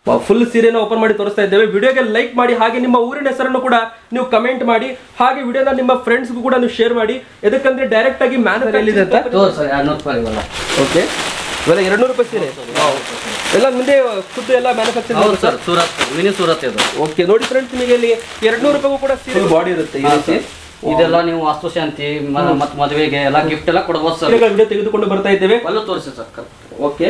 Full ಸೀರೆನ open ಮಾಡಿ ತೋರಿಸ್ತಾ ಇದ್ದೇವೆ ವಿಡಿಯೋಗೆ ಲೈಕ್ ಮಾಡಿ ಹಾಗೆ ನಿಮ್ಮ ಊರಿನ ಹೆಸರನ್ನು ಕೂಡ ನೀವು ಕಮೆಂಟ್ ಮಾಡಿ ಹಾಗೆ ವಿಡಿಯೋನ ನಿಮ್ಮ ಫ್ರೆಂಡ್ಸ್ಗೂ ಕೂಡ ನೀವು ಶೇರ್ ಮಾಡಿ ಎದಕ್ಕಂದ್ರೆ ಡೈರೆಕ್ಟ್ ಆಗಿ ಮ್ಯಾನುಫ್ಯಾಕ್ಚರ್ ಇದೆ ಅಂತ ತೋರ್ ಸರ್ ಎರಡ್ನೂರು ರೂಪಾಯಿ ಇವೆಲ್ಲ ಓಕೆ ಇವೆಲ್ಲ ಎರಡ್ನೂರು ರೂಪಾಯಿ ಸೀರೆ ಎಲ್ಲ ಮುಂದೆ ಖುದ್ದು ಎಲ್ಲ ಮ್ಯಾನುಫ್ಯಾಕ್ಚರ್ ಹೌದು ಸರ್ ಸೂರತ್ ಮಿನಿ ಸೂರತ್ ಇದು ಓಕೆ ನೋಡಿ ಫ್ರೆಂಡ್ಸ್ ನಿಮಗೆ ಇಲ್ಲಿ ಎರಡ್ನೂರು ರೂಪಾಯಿಗೂ ಕೂಡ ಸೀರೆ ಬಾಡಿ ಇರುತ್ತೆ ಈ ರೀತಿ ಇದೆಲ್ಲ ನೀವು ವಾಸ್ತುಶಾಂತಿ ಮ- ಮತ್ತ್ ಮದುವೆಗೆ ಎಲ್ಲ ಗಿಫ್ಟ್ ಎಲ್ಲ ಕೊಡ್ಬೋದು ಸರ್ ಸೀರೆಗಳ ವಿಡಿಯೋ ತೆಗೆದುಕೊಂಡು ಬರ್ತಾ ಇದ್ದೇವೆ ಅಲ್ಲೂ ತೋರಿಸಿ ಸರ್ ಓಕೆ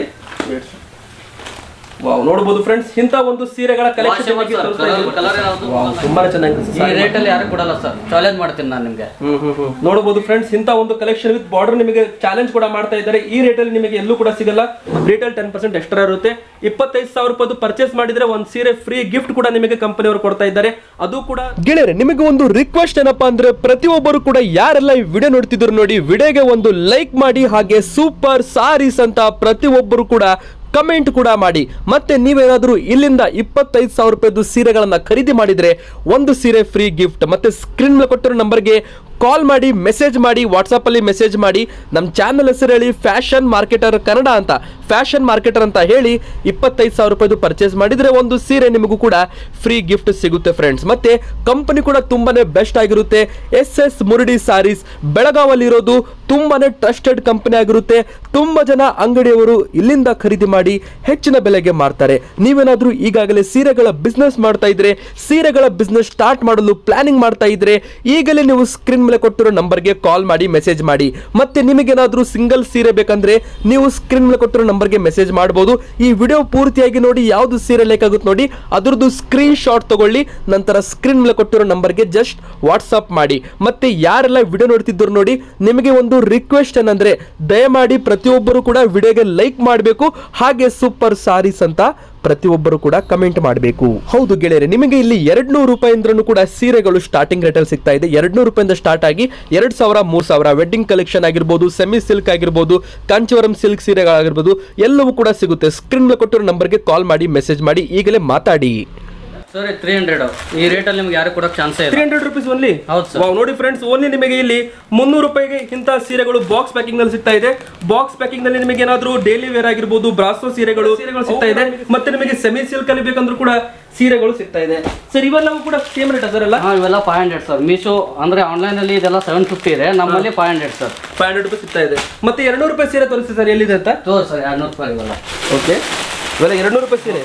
ವಾವ್ ನೋಡಬಹುದು ಫ್ರೆಂಡ್ಸ್ ಇಂಥ ಒಂದು ಸೀರೆಗಳ ಕಲೆಕ್ಷನ್ ಕಲರ್ ಯಾವುದು ತುಂಬಾ ಚೆನ್ನಾಗಿದೆ ಈ ರೇಟಲ್ಲಿ ಯಾರು ಕೊಡಲ್ಲ ಸರ್ ಚಾಲೆಂಜ್ ಮಾಡ್ತೀನಿ ನಾನು ನಿಮಗೆ ಹ್ಮ್ ಹ್ಮ್ ಹ್ಮ್ ನೋಡಬಹುದು ಫ್ರೆಂಡ್ಸ್ ಇಂಥ ಒಂದು ಕಲೆಕ್ಷನ್ ವಿತ್ ಬಾರ್ಡರ್ ನಿಮಗೆ ಚಾಲೆಂಜ್ ಕೂಡ ಮಾಡ್ತಾ ಇದ್ದಾರೆ ಈ ರೇಟಲ್ಲಿ ನಿಮಗೆ ಎಲ್ಲೂ ಕೂಡ ಸಿಗಲ್ಲ ರೇಟಲ್ ಟೆನ್ ಪರ್ಸೆಂಟ್ ಎಕ್ಸ್ಟ್ರಾ ಇರುತ್ತೆ ಇಪ್ಪತ್ತೈದು ಸಾವಿರ ರೂಪಾಯಿ ಪರ್ಚೇಸ್ ಮಾಡಿದ್ರೆ ಒಂದು ಸೀರೆ ಫ್ರೀ ಗಿಫ್ಟ್ ಕೂಡ ನಿಮಗೆ ಕಂಪನಿಯವರು ಕೊಡ್ತಾ ಇದ್ದಾರೆ ಅದು ಕೂಡ ಗೆಳೆಯರೆ ನಿಮಗೆ ಒಂದು ರಿಕ್ವೆಸ್ಟ್ ಏನಪ್ಪಾ ಅಂದ್ರೆ ಪ್ರತಿಯೊಬ್ಬರು ಕೂಡ ಯಾರೆಲ್ಲ ಈ ವಿಡಿಯೋ ನೋಡ್ತಿದ್ರು ನೋಡಿ ವಿಡಿಯೋಗೆ ಒಂದು ಲೈಕ್ ಮಾಡಿ ಹಾಗೆ ಸೂಪರ್ ಸಾರೀಸ್ ಅಂತ ಪ್ರತಿಯೊಬ್ಬರು ಕೂಡ ಕಮೆಂಟ್ ಕೂಡ ಮಾಡಿ ಮತ್ತೆ ನೀವೇನಾದ್ರೂ ಇಲ್ಲಿಂದ ಇಪ್ಪತ್ತೈದು ಸಾವಿರ ರೂಪಾಯಿದು ಸೀರೆಗಳನ್ನ ಖರೀದಿ ಮಾಡಿದ್ರೆ ಒಂದು ಸೀರೆ ಫ್ರೀ ಗಿಫ್ಟ್ ಮತ್ತೆ ಸ್ಕ್ರೀನ್ ಮೇಲೆ ಕೊಟ್ಟಿರೋ ನಂಬರ್ಗೆ ಕಾಲ್ ಮಾಡಿ ಮೆಸೇಜ್ ಮಾಡಿ ವಾಟ್ಸಪ್ ಅಲ್ಲಿ ಮೆಸೇಜ್ ಮಾಡಿ ನಮ್ಮ ಚಾನಲ್ ಹೆಸರು ಹೇಳಿ ಫ್ಯಾಷನ್ ಮಾರ್ಕೆಟರ್ ಕನ್ನಡ ಅಂತ ಫ್ಯಾಷನ್ ಮಾರ್ಕೆಟರ್ ಅಂತ ಹೇಳಿ ಇಪ್ಪತ್ತೈದು ಸಾವಿರ ರೂಪಾಯಿದು ಪರ್ಚೇಸ್ ಮಾಡಿದ್ರೆ ಒಂದು ಸೀರೆ ನಿಮಗೂ ಕೂಡ ಫ್ರೀ ಗಿಫ್ಟ್ ಸಿಗುತ್ತೆ ಫ್ರೆಂಡ್ಸ್ ಮತ್ತೆ ಕಂಪನಿ ಕೂಡ ತುಂಬಾನೇ ಬೆಸ್ಟ್ ಆಗಿರುತ್ತೆ ಎಸ್ ಎಸ್ ಮುರುಡಿ ಸಾರೀಸ್ ಬೆಳಗಾವಲ್ಲಿ ಇರೋದು ತುಂಬಾನೇ ಟ್ರಸ್ಟೆಡ್ ಕಂಪನಿ ಆಗಿರುತ್ತೆ ತುಂಬಾ ಜನ ಅಂಗಡಿಯವರು ಇಲ್ಲಿಂದ ಖರೀದಿ ಮಾಡಿ ಹೆಚ್ಚಿನ ಬೆಲೆಗೆ ಮಾರ್ತಾರೆ ನೀವೇನಾದ್ರೂ ಈಗಾಗಲೇ ಸೀರೆಗಳ ಬಿಸ್ನೆಸ್ ಮಾಡ್ತಾ ಇದ್ರೆ ಸೀರೆಗಳ ಬಿಸ್ನೆಸ್ ಸ್ಟಾರ್ಟ್ ಮಾಡಲು ಪ್ಲಾನಿಂಗ್ ಮಾಡ್ತಾ ಇದ್ರೆ ಈಗಲೇ ನೀವು ಸ್ಕ್ರೀನ್ ಮೇಲೆ ಕೊಟ್ಟಿರೋ ನಂಬರ್ಗೆ ಕಾಲ್ ಮಾಡಿ ಮೆಸೇಜ್ ಮಾಡಿ ಮತ್ತೆ ನಿಮಗೇನಾದ್ರೂ ಸಿಂಗಲ್ ಸೀರೆ ಬೇಕಂದ್ರೆ ನೀವು ಸ್ಕ್ರೀನ್ ಮೇಲೆ ಕೊಟ್ಟಿರೋ ನಂಬರ್ಗೆ ಮೆಸೇಜ್ ಮಾಡಬಹುದು ಈ ವಿಡಿಯೋ ಪೂರ್ತಿಯಾಗಿ ನೋಡಿ ಯಾವ್ದು ಸೀರೆ ಬೇಕಾಗುತ್ತೆ ನೋಡಿ ಅದ್ರದ್ದು ಸ್ಕ್ರೀನ್ ಶಾಟ್ ತಗೊಳ್ಳಿ ನಂತರ ಸ್ಕ್ರೀನ್ ಮೇಲೆ ಕೊಟ್ಟಿರೋ ನಂಬರ್ಗೆ ಜಸ್ಟ್ ವಾಟ್ಸಪ್ ಮಾಡಿ ಮತ್ತೆ ಯಾರೆಲ್ಲ ವಿಡಿಯೋ ನೋಡ್ತಿದ್ರು ನೋಡಿ ನಿಮಗೆ ಒಂದು ರಿಕ್ವೆಸ್ಟ್ ಏನಂದ್ರೆ ದಯಮಾಡಿ ಪ್ರತಿಯೊಬ್ಬರು ಕೂಡ ವಿಡಿಯೋಗೆ ಲೈಕ್ ಮಾಡಬೇಕು ಹಾಗೆ ಸೂಪರ್ ಸಾರೀಸ್ ಅಂತ ಪ್ರತಿಯೊಬ್ಬರು ಕೂಡ ಕಮೆಂಟ್ ಮಾಡಬೇಕು ಹೌದು ಗೆಳೆಯರೆ ನಿಮಗೆ ಇಲ್ಲಿ ಎರಡ್ ನೂರು ರೂಪಾಯಿಂದ್ರೂ ಕೂಡ ಸೀರೆಗಳು ಸ್ಟಾರ್ಟಿಂಗ್ ರೇಟಲ್ಲಿ ಸಿಗ್ತಾ ಇದೆ ಎರಡ್ ನೂರು ರೂಪಾಯಿಂದ ಸ್ಟಾರ್ಟ್ ಆಗಿ ಎರಡ್ ಸಾವಿರ ಮೂರ್ ಸಾವಿರ ವೆಡ್ಡಿಂಗ್ ಕಲೆಕ್ಷನ್ ಆಗಿರ್ಬೋದು ಸೆಮಿ ಸಿಲ್ಕ್ ಆಗಿರ್ಬೋದು ಕಾಂಚೀವರಂ ಸಿಲ್ಕ್ ಸೀರೆಗಳಾಗಿರ್ಬೋದು ಎಲ್ಲವೂ ಕೂಡ ಸಿಗುತ್ತೆ ಸ್ಕ್ರೀನ್ ಮೇಲೆ ಕೊಟ್ಟಿರೋ ನಂಬರ್ಗೆ ಕಾಲ್ ಮಾಡಿ ಮೆಸೇಜ್ ಮಾಡಿ ಈಗಲೇ ಮಾತಾಡಿ ಸರ್ ತ್ರೀ ಹಂಡ್ರೆಡ್ ಈ ರೇಟಲ್ಲಿ ನಿಮ್ಗೆ ಯಾರು ಕೊಡೋಕೆ ಚಾನ್ಸೇ ತ್ರೀ ಇಲ್ಲ ಹಂಡ್ರೆಡ್ ರುಪೀಸ್ ಓನ್ಲಿ ಹೌದು ಸರ್ ವಾವ್ ನೋಡಿ ಫ್ರೆಂಡ್ಸ್ ಓನ್ಲಿ ನಿಮಗೆ ಇಲ್ಲಿ ಮುನ್ನೂರು ರೂಪಾಯಿಗೆ ಇಂಥ ಸೀರೆಗಳು ಬಾಕ್ಸ್ ಪ್ಯಾಕಿಂಗ್ ನಲ್ಲಿ ಸಿಗ್ತಾ ಇದೆ ಬಾಕ್ಸ್ ಪ್ಯಾಕಿಂಗ್ ನಲ್ಲಿ ನಿಮಗೆ ಏನಾದ್ರೂ ಡೈಲಿ ವೇರ್ ಆಗಿರ್ಬೋದು ಬ್ರಾಸೋ ಸೀರೆಗಳು ಸೀರೆಗಳು ಸಿಗ್ತಾ ಇದೆ ಮತ್ತೆ ನಿಮಗೆ ಸೆಮಿ ಸಿಲ್ಕ್ ಅಲ್ಲಿ ಬೇಕಂದ್ರೂ ಕೂಡ ಸೀರೆಗಳು ಸಿಗ್ತಾ ಇದೆ ಸರ್ ಇವೆಲ್ಲವೂ ಕೂಡ ಸೇಮ್ ರೇಟ್ ಸರ್ ಎಲ್ಲ ಹಾಂ ಇವೆಲ್ಲ ಫೈವ್ ಹಂಡ್ರೆಡ್ ಸರ್ ಮೀಶೋ ಅಂದರೆ ಆನ್ಲೈನಲ್ಲಿ ಇದೆಲ್ಲ ಸೆವೆನ್ ಫಿಫ್ಟಿ ಇದೆ ನಮ್ಮಲ್ಲಿ five hundred sir five hundred ರೂಪಾಯಿ ಸಿಗ್ತಾ ಇದೆ ಮತ್ತೆ ಎರಡ್ನೂರು ರೂಪಾಯಿ ಸೀರೆ ತೋರಿಸಿ ಸರ್ ಎಲ್ಲಿದೆ ಅಂತ ತೋರ್ ಸರ್ ಎರಡ್ನೂರು ರೂಪಾಯಿ ಇವೆಲ್ಲ ಓಕೆ ಇವೆಲ್ಲ ಎರಡ್ನೂರು ರೂಪಾಯಿ ಸೀರೆ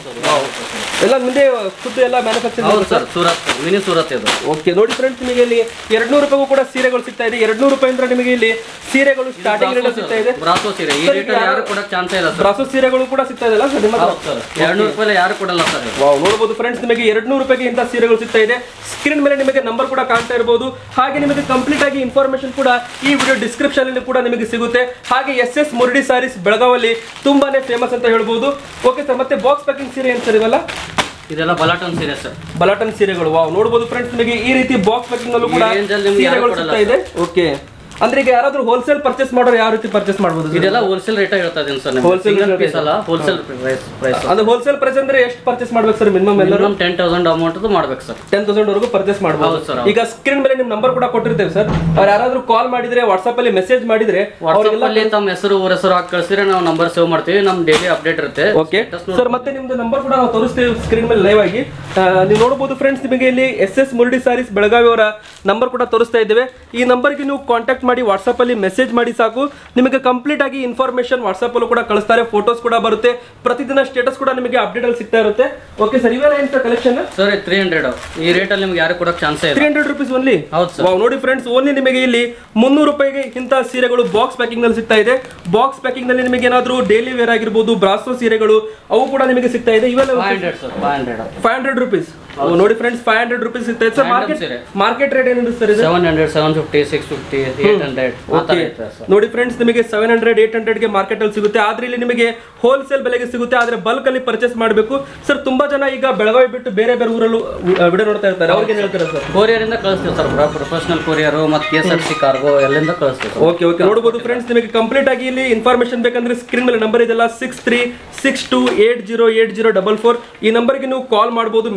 ಎಲ್ಲ ಮುಂದೆ ಖುದ್ದು ಎಲ್ಲ ಮ್ಯಾನುಫ್ಯಾಕ್ಚರ್ ಹೌದು ಸರ್ ಸೂರತ್ ಮಿನಿ ಸೂರತ್ ಇದು ಓಕೆ ನೋಡಿ ಫ್ರೆಂಡ್ಸ್ ನಿಮಗೆ ಇಲ್ಲಿ ಎರಡ್ನೂರು ರೂಪಾಯಿಗೂ ಕೂಡ ಸೀರೆಗಳು ಸಿಗ್ತಾ ಇದೆ ಎರಡ್ನೂರು ರೂಪಾಯಿ ಅಂದ್ರೆ ನಿಮಗೆ ಇಲ್ಲಿ ಸೀರೆಗಳು ಸ್ಟಾರ್ಟಿಂಗ್ ರೇಟ್ ಸಿಗ್ತಾ ಇದೆ ಬ್ರಾಸೋ ಸೀರೆ ಈ ಸರ್, ರೇಟಲ್ಲಿ ಯಾರು- ಯಾರು ಕೊಡೋಕೆ ಚಾನ್ಸೇ ಇಲ್ಲ ಸರ್ ಬ್ರಾಸೋ ಸೀರೆಗಳು ಕೂಡ ಸಿಗ್ತಾ ಇದೆಲ್ಲ ಸರ್ ನಿಮ್ಮ ಹತ್ರ? ಹೌದು ಸರ್ ಎರಡ್ನೂರು ರೂಪಾಯಿ ಯಾರು ಕೊಡಲ್ಲ ಸರ್ ಇದು. ವಾವ್ ನೋಡಬಹುದು ಫ್ರೆಂಡ್ಸ್ ನಿಮಗೆ ಎರಡ್ನೂರು ರೂಪಾಯಿಗೆ ಇಂಥ ಸೀರೆಗಳು ಸಿಗ್ತಾ ಇದೆ ಸ್ಕ್ರೀನ್ ಮೇಲೆ ನಿಮಗೆ ನಂಬರ್ ಕೂಡ ಕಾಣ್ತಾ ಇರಬಹುದು ಹಾಗೆ ನಿಮಗೆ ಕಂಪ್ಲೀಟ್ ಆಗಿ ಇನ್ಫಾರ್ಮೇಶನ್ ಕೂಡ ಈ ವಿಡಿಯೋ ಡಿಸ್ಕ್ರಿಪ್ಷನ್ ಅಲ್ಲಿ ಕೂಡ ನಿಮಗೆ ಸಿಗುತ್ತೆ ಹಾಗೆ ಎಸ್ ಎಸ್ ಮುರುಡಿ ಸಾರೀಸ್ ಬೆಳಗಾವಲ್ಲಿ ತುಂಬಾನೇ ಫೇಮಸ್ ಅಂತ ಹೇಳ್ಬೋದು ಓಕೆ ಸರ್ ಮತ್ತೆ ಬಾಕ್ಸ್ ಪ್ಯಾಕಿಂಗ್ ಸೀರೆ ಏನ್ ಸರ್ ಇವೆಲ್ಲ ಇದೆಲ್ಲ ಬಲಾಟನ್ ಸೀರೆ ಸರ್ ಬಲಾಟನ್ ಸೀರೆಗಳು ವಾವ್ ನೋಡಬಹುದು ಫ್ರೆಂಡ್ಸ್ ನಿಮಗೆ ಈ ರೀತಿ ಬಾಕ್ಸ್ ಪ್ಯಾಕಿಂಗ್ ನಲ್ಲೂ ಕೂಡ ಈ range ಅಲ್ಲಿ ನಿಮ್ಗೆ ಯಾರು ಸೀರೆಗಳು ಕೊಡಲ್ಲ ಸಿಗ್ತಾ ಇದೆ ಓಕೆ ಅಂದ್ರೆ ಈಗ ಯಾರಾದ್ರೂ ಹೋಲ್ಸೇಲ್ ಪರ್ಚೇಸ್ ಮಾಡೋರು ಯಾವ ರೀತಿ ಪರ್ಚೇಸ್ ಮಾಡಬಹುದು ಇದೆಲ್ಲ ಹೋಲ್ಸೇಲ್ ರೇಟ್ ಹೇಳ್ತಾ ಇದೀನಿ sir Wholesale single rate piece ಅಲ್ಲ ಹೋಲ್ಸೇಲ್ ಪ್ರೈಸ್ ಪ್ರೈಸ್ ಅದು ಹೋಲ್ಸೇಲ್ ಪ್ರೈಸ್ ಅಂದ್ರೆ ಎಷ್ಟು ಪರ್ಚೇಸ್ ಮಾಡ್ಬೇಕು ಸರ್ ಮಿನಿಮಮ್ ಎಲ್ಲರೂ ಮಿನಿಮಮ್ ಟೆನ್ ತೌಸಂಡ್ ಅಮೌಂಟ್ ಮಾಡ್ಬೇಕು ಸರ್ ಟೆನ್ ತೌಸಂಡ್ ವರೆಗೂ ಪರ್ಚೇಸ್ ಮಾಡಬಹುದು ಹೌದು sir, ಈಗ ಸ್ಕ್ರೀನ್ ಮೇಲೆ ನಿಮ್ ನಂಬರ್ ಕೂಡ ಕೊಟ್ಟಿರ್ತೇವೆ ಸರ್ ಅವ್ರು ಯಾರಾದ್ರೂ ಕಾಲ್ ಮಾಡಿದ್ರೆ ವಾಟ್ಸ್ಆಪ್ ಅಲ್ಲಿ ಮೆಸೇಜ್ ಮಾಡಿದ್ರೆ ವಾಟ್ಸ್ಆಪ್ ಅಲ್ಲಿ ತಮ್ಮ ಹೆಸರು ಊರ ಹೆಸರು ಹಾಕಿ ಕಳಿಸಿದ್ರೆ ನಾವು ನಂಬರ್ ಸೇವ್ ಮಾಡ್ತೀವಿ ನಮ್ ಡೈಲಿ ಅಪ್ಡೇಟ್ ಇರುತ್ತೆ ಓಕೆ ಸರ್ ಮತ್ತೆ ನಿಮ್ದು ನಂಬರ್ ಕೂಡ ನಾವು ತೋರಿಸ್ತೀವಿ ಸ್ಕ್ರೀನ್ ಮೇಲೆ ಲೈವ್ ಆಗಿ ಆ, ನೀವು ನೋಡಬಹುದು ಫ್ರೆಂಡ್ಸ್ ನಿಮಗೆ ಇಲ್ಲಿ ಎಸ್ ಎಸ್ ಮುರುಡಿ ಸಾರೀಸ್ ಬೆಳಗಾವಿ ಅವರ ನಂಬರ್ ಕೂಡ ತೋರಿಸ್ತಾ ಇದ್ದೇವೆ ಈ ನಂಬರ್ಗೆ ನೀವು ಕಾಂಟ್ಯಾಕ್ಟ್ ಮಾಡಿ ವಾಟ್ಸ್ಆಪ್ ಅಲ್ಲಿ ಮೆಸೇಜ್ ಮಾಡಿ ಸಾಕು ನಿಮಗೆ ಕಂಪ್ಲೀಟ್ ಆಗಿ ಇನ್ಫಾರ್ಮೇಶನ್ ವಾಟ್ಸ್ಆಪ್ ಅಲ್ಲೂ ಕೂಡ ಕಳಿಸ್ತಾರೆ ಫೋಟೋಸ್ ಕೂಡ ಬರುತ್ತೆ ಪ್ರತಿದಿನ ಸ್ಟೇಟಸ್ ಕೂಡ ನಿಮಗೆ ಅಪ್ಡೇಟ್ ಅಲ್ಲಿ ಸಿಗ್ತಾ ಇರುತ್ತೆ ಓಕೆ ಸರ್ ಇವೆಲ್ಲ ಏನ್ ಕಲೆಕ್ಷನ್ ಸರ್ ತ್ರೀ ಹಂಡ್ರೆಡ್ ಈ ರೇಟಲ್ಲಿ ನಿಮ್ಗೆ ಯಾರು ಕೊಡೋಕೆ ಚಾನ್ಸೇ ಇಲ್ಲ ತ್ರೀ ಹಂಡ್ರೆಡ್ ರುಪೀಸ್ ಓನ್ಲಿ ಹೌದು ಸರ್ ವಾವ್ ನೋಡಿ ಫ್ರೆಂಡ್ಸ್ ಓನ್ಲಿ ನಿಮಗೆ ಇಲ್ಲಿ ಮುನ್ನೂರು ರೂಪಾಯಿಗೆ ಇಂಥ ಸೀರೆಗಳು ಬಾಕ್ಸ್ ಪ್ಯಾಕಿಂಗ್ ನಲ್ಲಿ ಸಿಗ್ತಾ ಇದೆ ಬಾಕ್ಸ್ ಪ್ಯಾಕಿಂಗ್ ನಲ್ಲಿ ನಿಮಗೆ ಏನಾದ್ರೂ ಡೈಲಿ ವೇರ್ ಆಗಿರ್ಬೋದು ಬ್ರಾಸೋ ಸೀರೆಗಳು ಅವು ಕೂಡ ನಿಮಗೆ ಸಿಗ್ತಾ ಇದೆ ಇವೆಲ್ಲ five hundred sir five hundred five hundred rupees ನೋಡಿ ಫ್ರೆಂಡ್ಸ್ ಫೈವ್ ಹಂಡ್ರೆಡ್ ರುಪೀಸ್ ಸಿಗ್ತಾ ಇದೆ ಸರ್ Random ಮಾರ್ಕೆಟ್ ಸೀರೆ. ಮಾರ್ಕೆಟ್ ರೇಟ್ ಏನಿದೆ ಸರ್ ಇದು seven hundred seven fifty six fifty eight hundred ಆ ಥರ Okay. ಇರ್ತದೆ ಸರ್ ನೋಡಿ ಫ್ರೆಂಡ್ಸ್ ನಿಮಗೆ ಸೆವೆನ್ ಹಂಡ್ರೆಡ್ ಏಟ್ ಹಂಡ್ರೆಡ್ಗೆ ಮಾರ್ಕೆಟ್ ಅಲ್ಲಿ ಸಿಗುತ್ತೆ ಆದ್ರೆ ಇಲ್ಲಿ ನಿಮಗೆ ಹೋಲ್ಸೇಲ್ ಬೆಲೆಗೆ ಸಿಗುತ್ತೆ ಆದ್ರೆ ಬಲ್ಕ್ ಅಲ್ಲಿ ಪರ್ಚೇಸ್ ಮಾಡಬೇಕು ಸರ್ ತುಂಬಾ ಜನ ಈಗ ಬೆಳಗಾವಿ ಬಿಟ್ಟು ಬೇರೆ ಬೇರೆ ಊರಲ್ಲೂ ವಿಡಿಯೋ ನೋಡ್ತಾ ಇರ್ತಾರೆ ಅವ್ರಿಗೆ ಏನ್ ಹೇಳ್ತಾರೆ ಸರ್ ಕೊರಿಯರಿಂದ ಕಳಿಸ್ತೀವಿ ಸರ್ ಪ್ರೊಫೆಷನಲ್ ಕೊರಿಯರು ಮತ್ತು K S R C cargo ಎಲ್ಲಿಂದ ಕಳಿಸ್ತೀವಿ ಸರ್ ಓಕೆ ಓಕೆ ನೋಡಬಹುದು ಫ್ರೆಂಡ್ಸ್ ನಿಮಗೆ ಕಂಪ್ಲೀಟ್ ಆಗಿ ಇಲ್ಲಿ ಇನ್ಫಾರ್ಮೇಶನ್ ಬೇಕಂದ್ರೆ ಸ್ಕ್ರೀನ್ ಮೇಲೆ ನಂಬರ್ ಇದೆಲ್ಲ six three six two eight zero eight zero double four ಈ ನಂಬರ್ಗೆ ನೀವು ಕಾಲ್ ಮಾಡ್ಬೋದು ಮೆಸೇಜ್ ಮಾಡ್ಬೋದು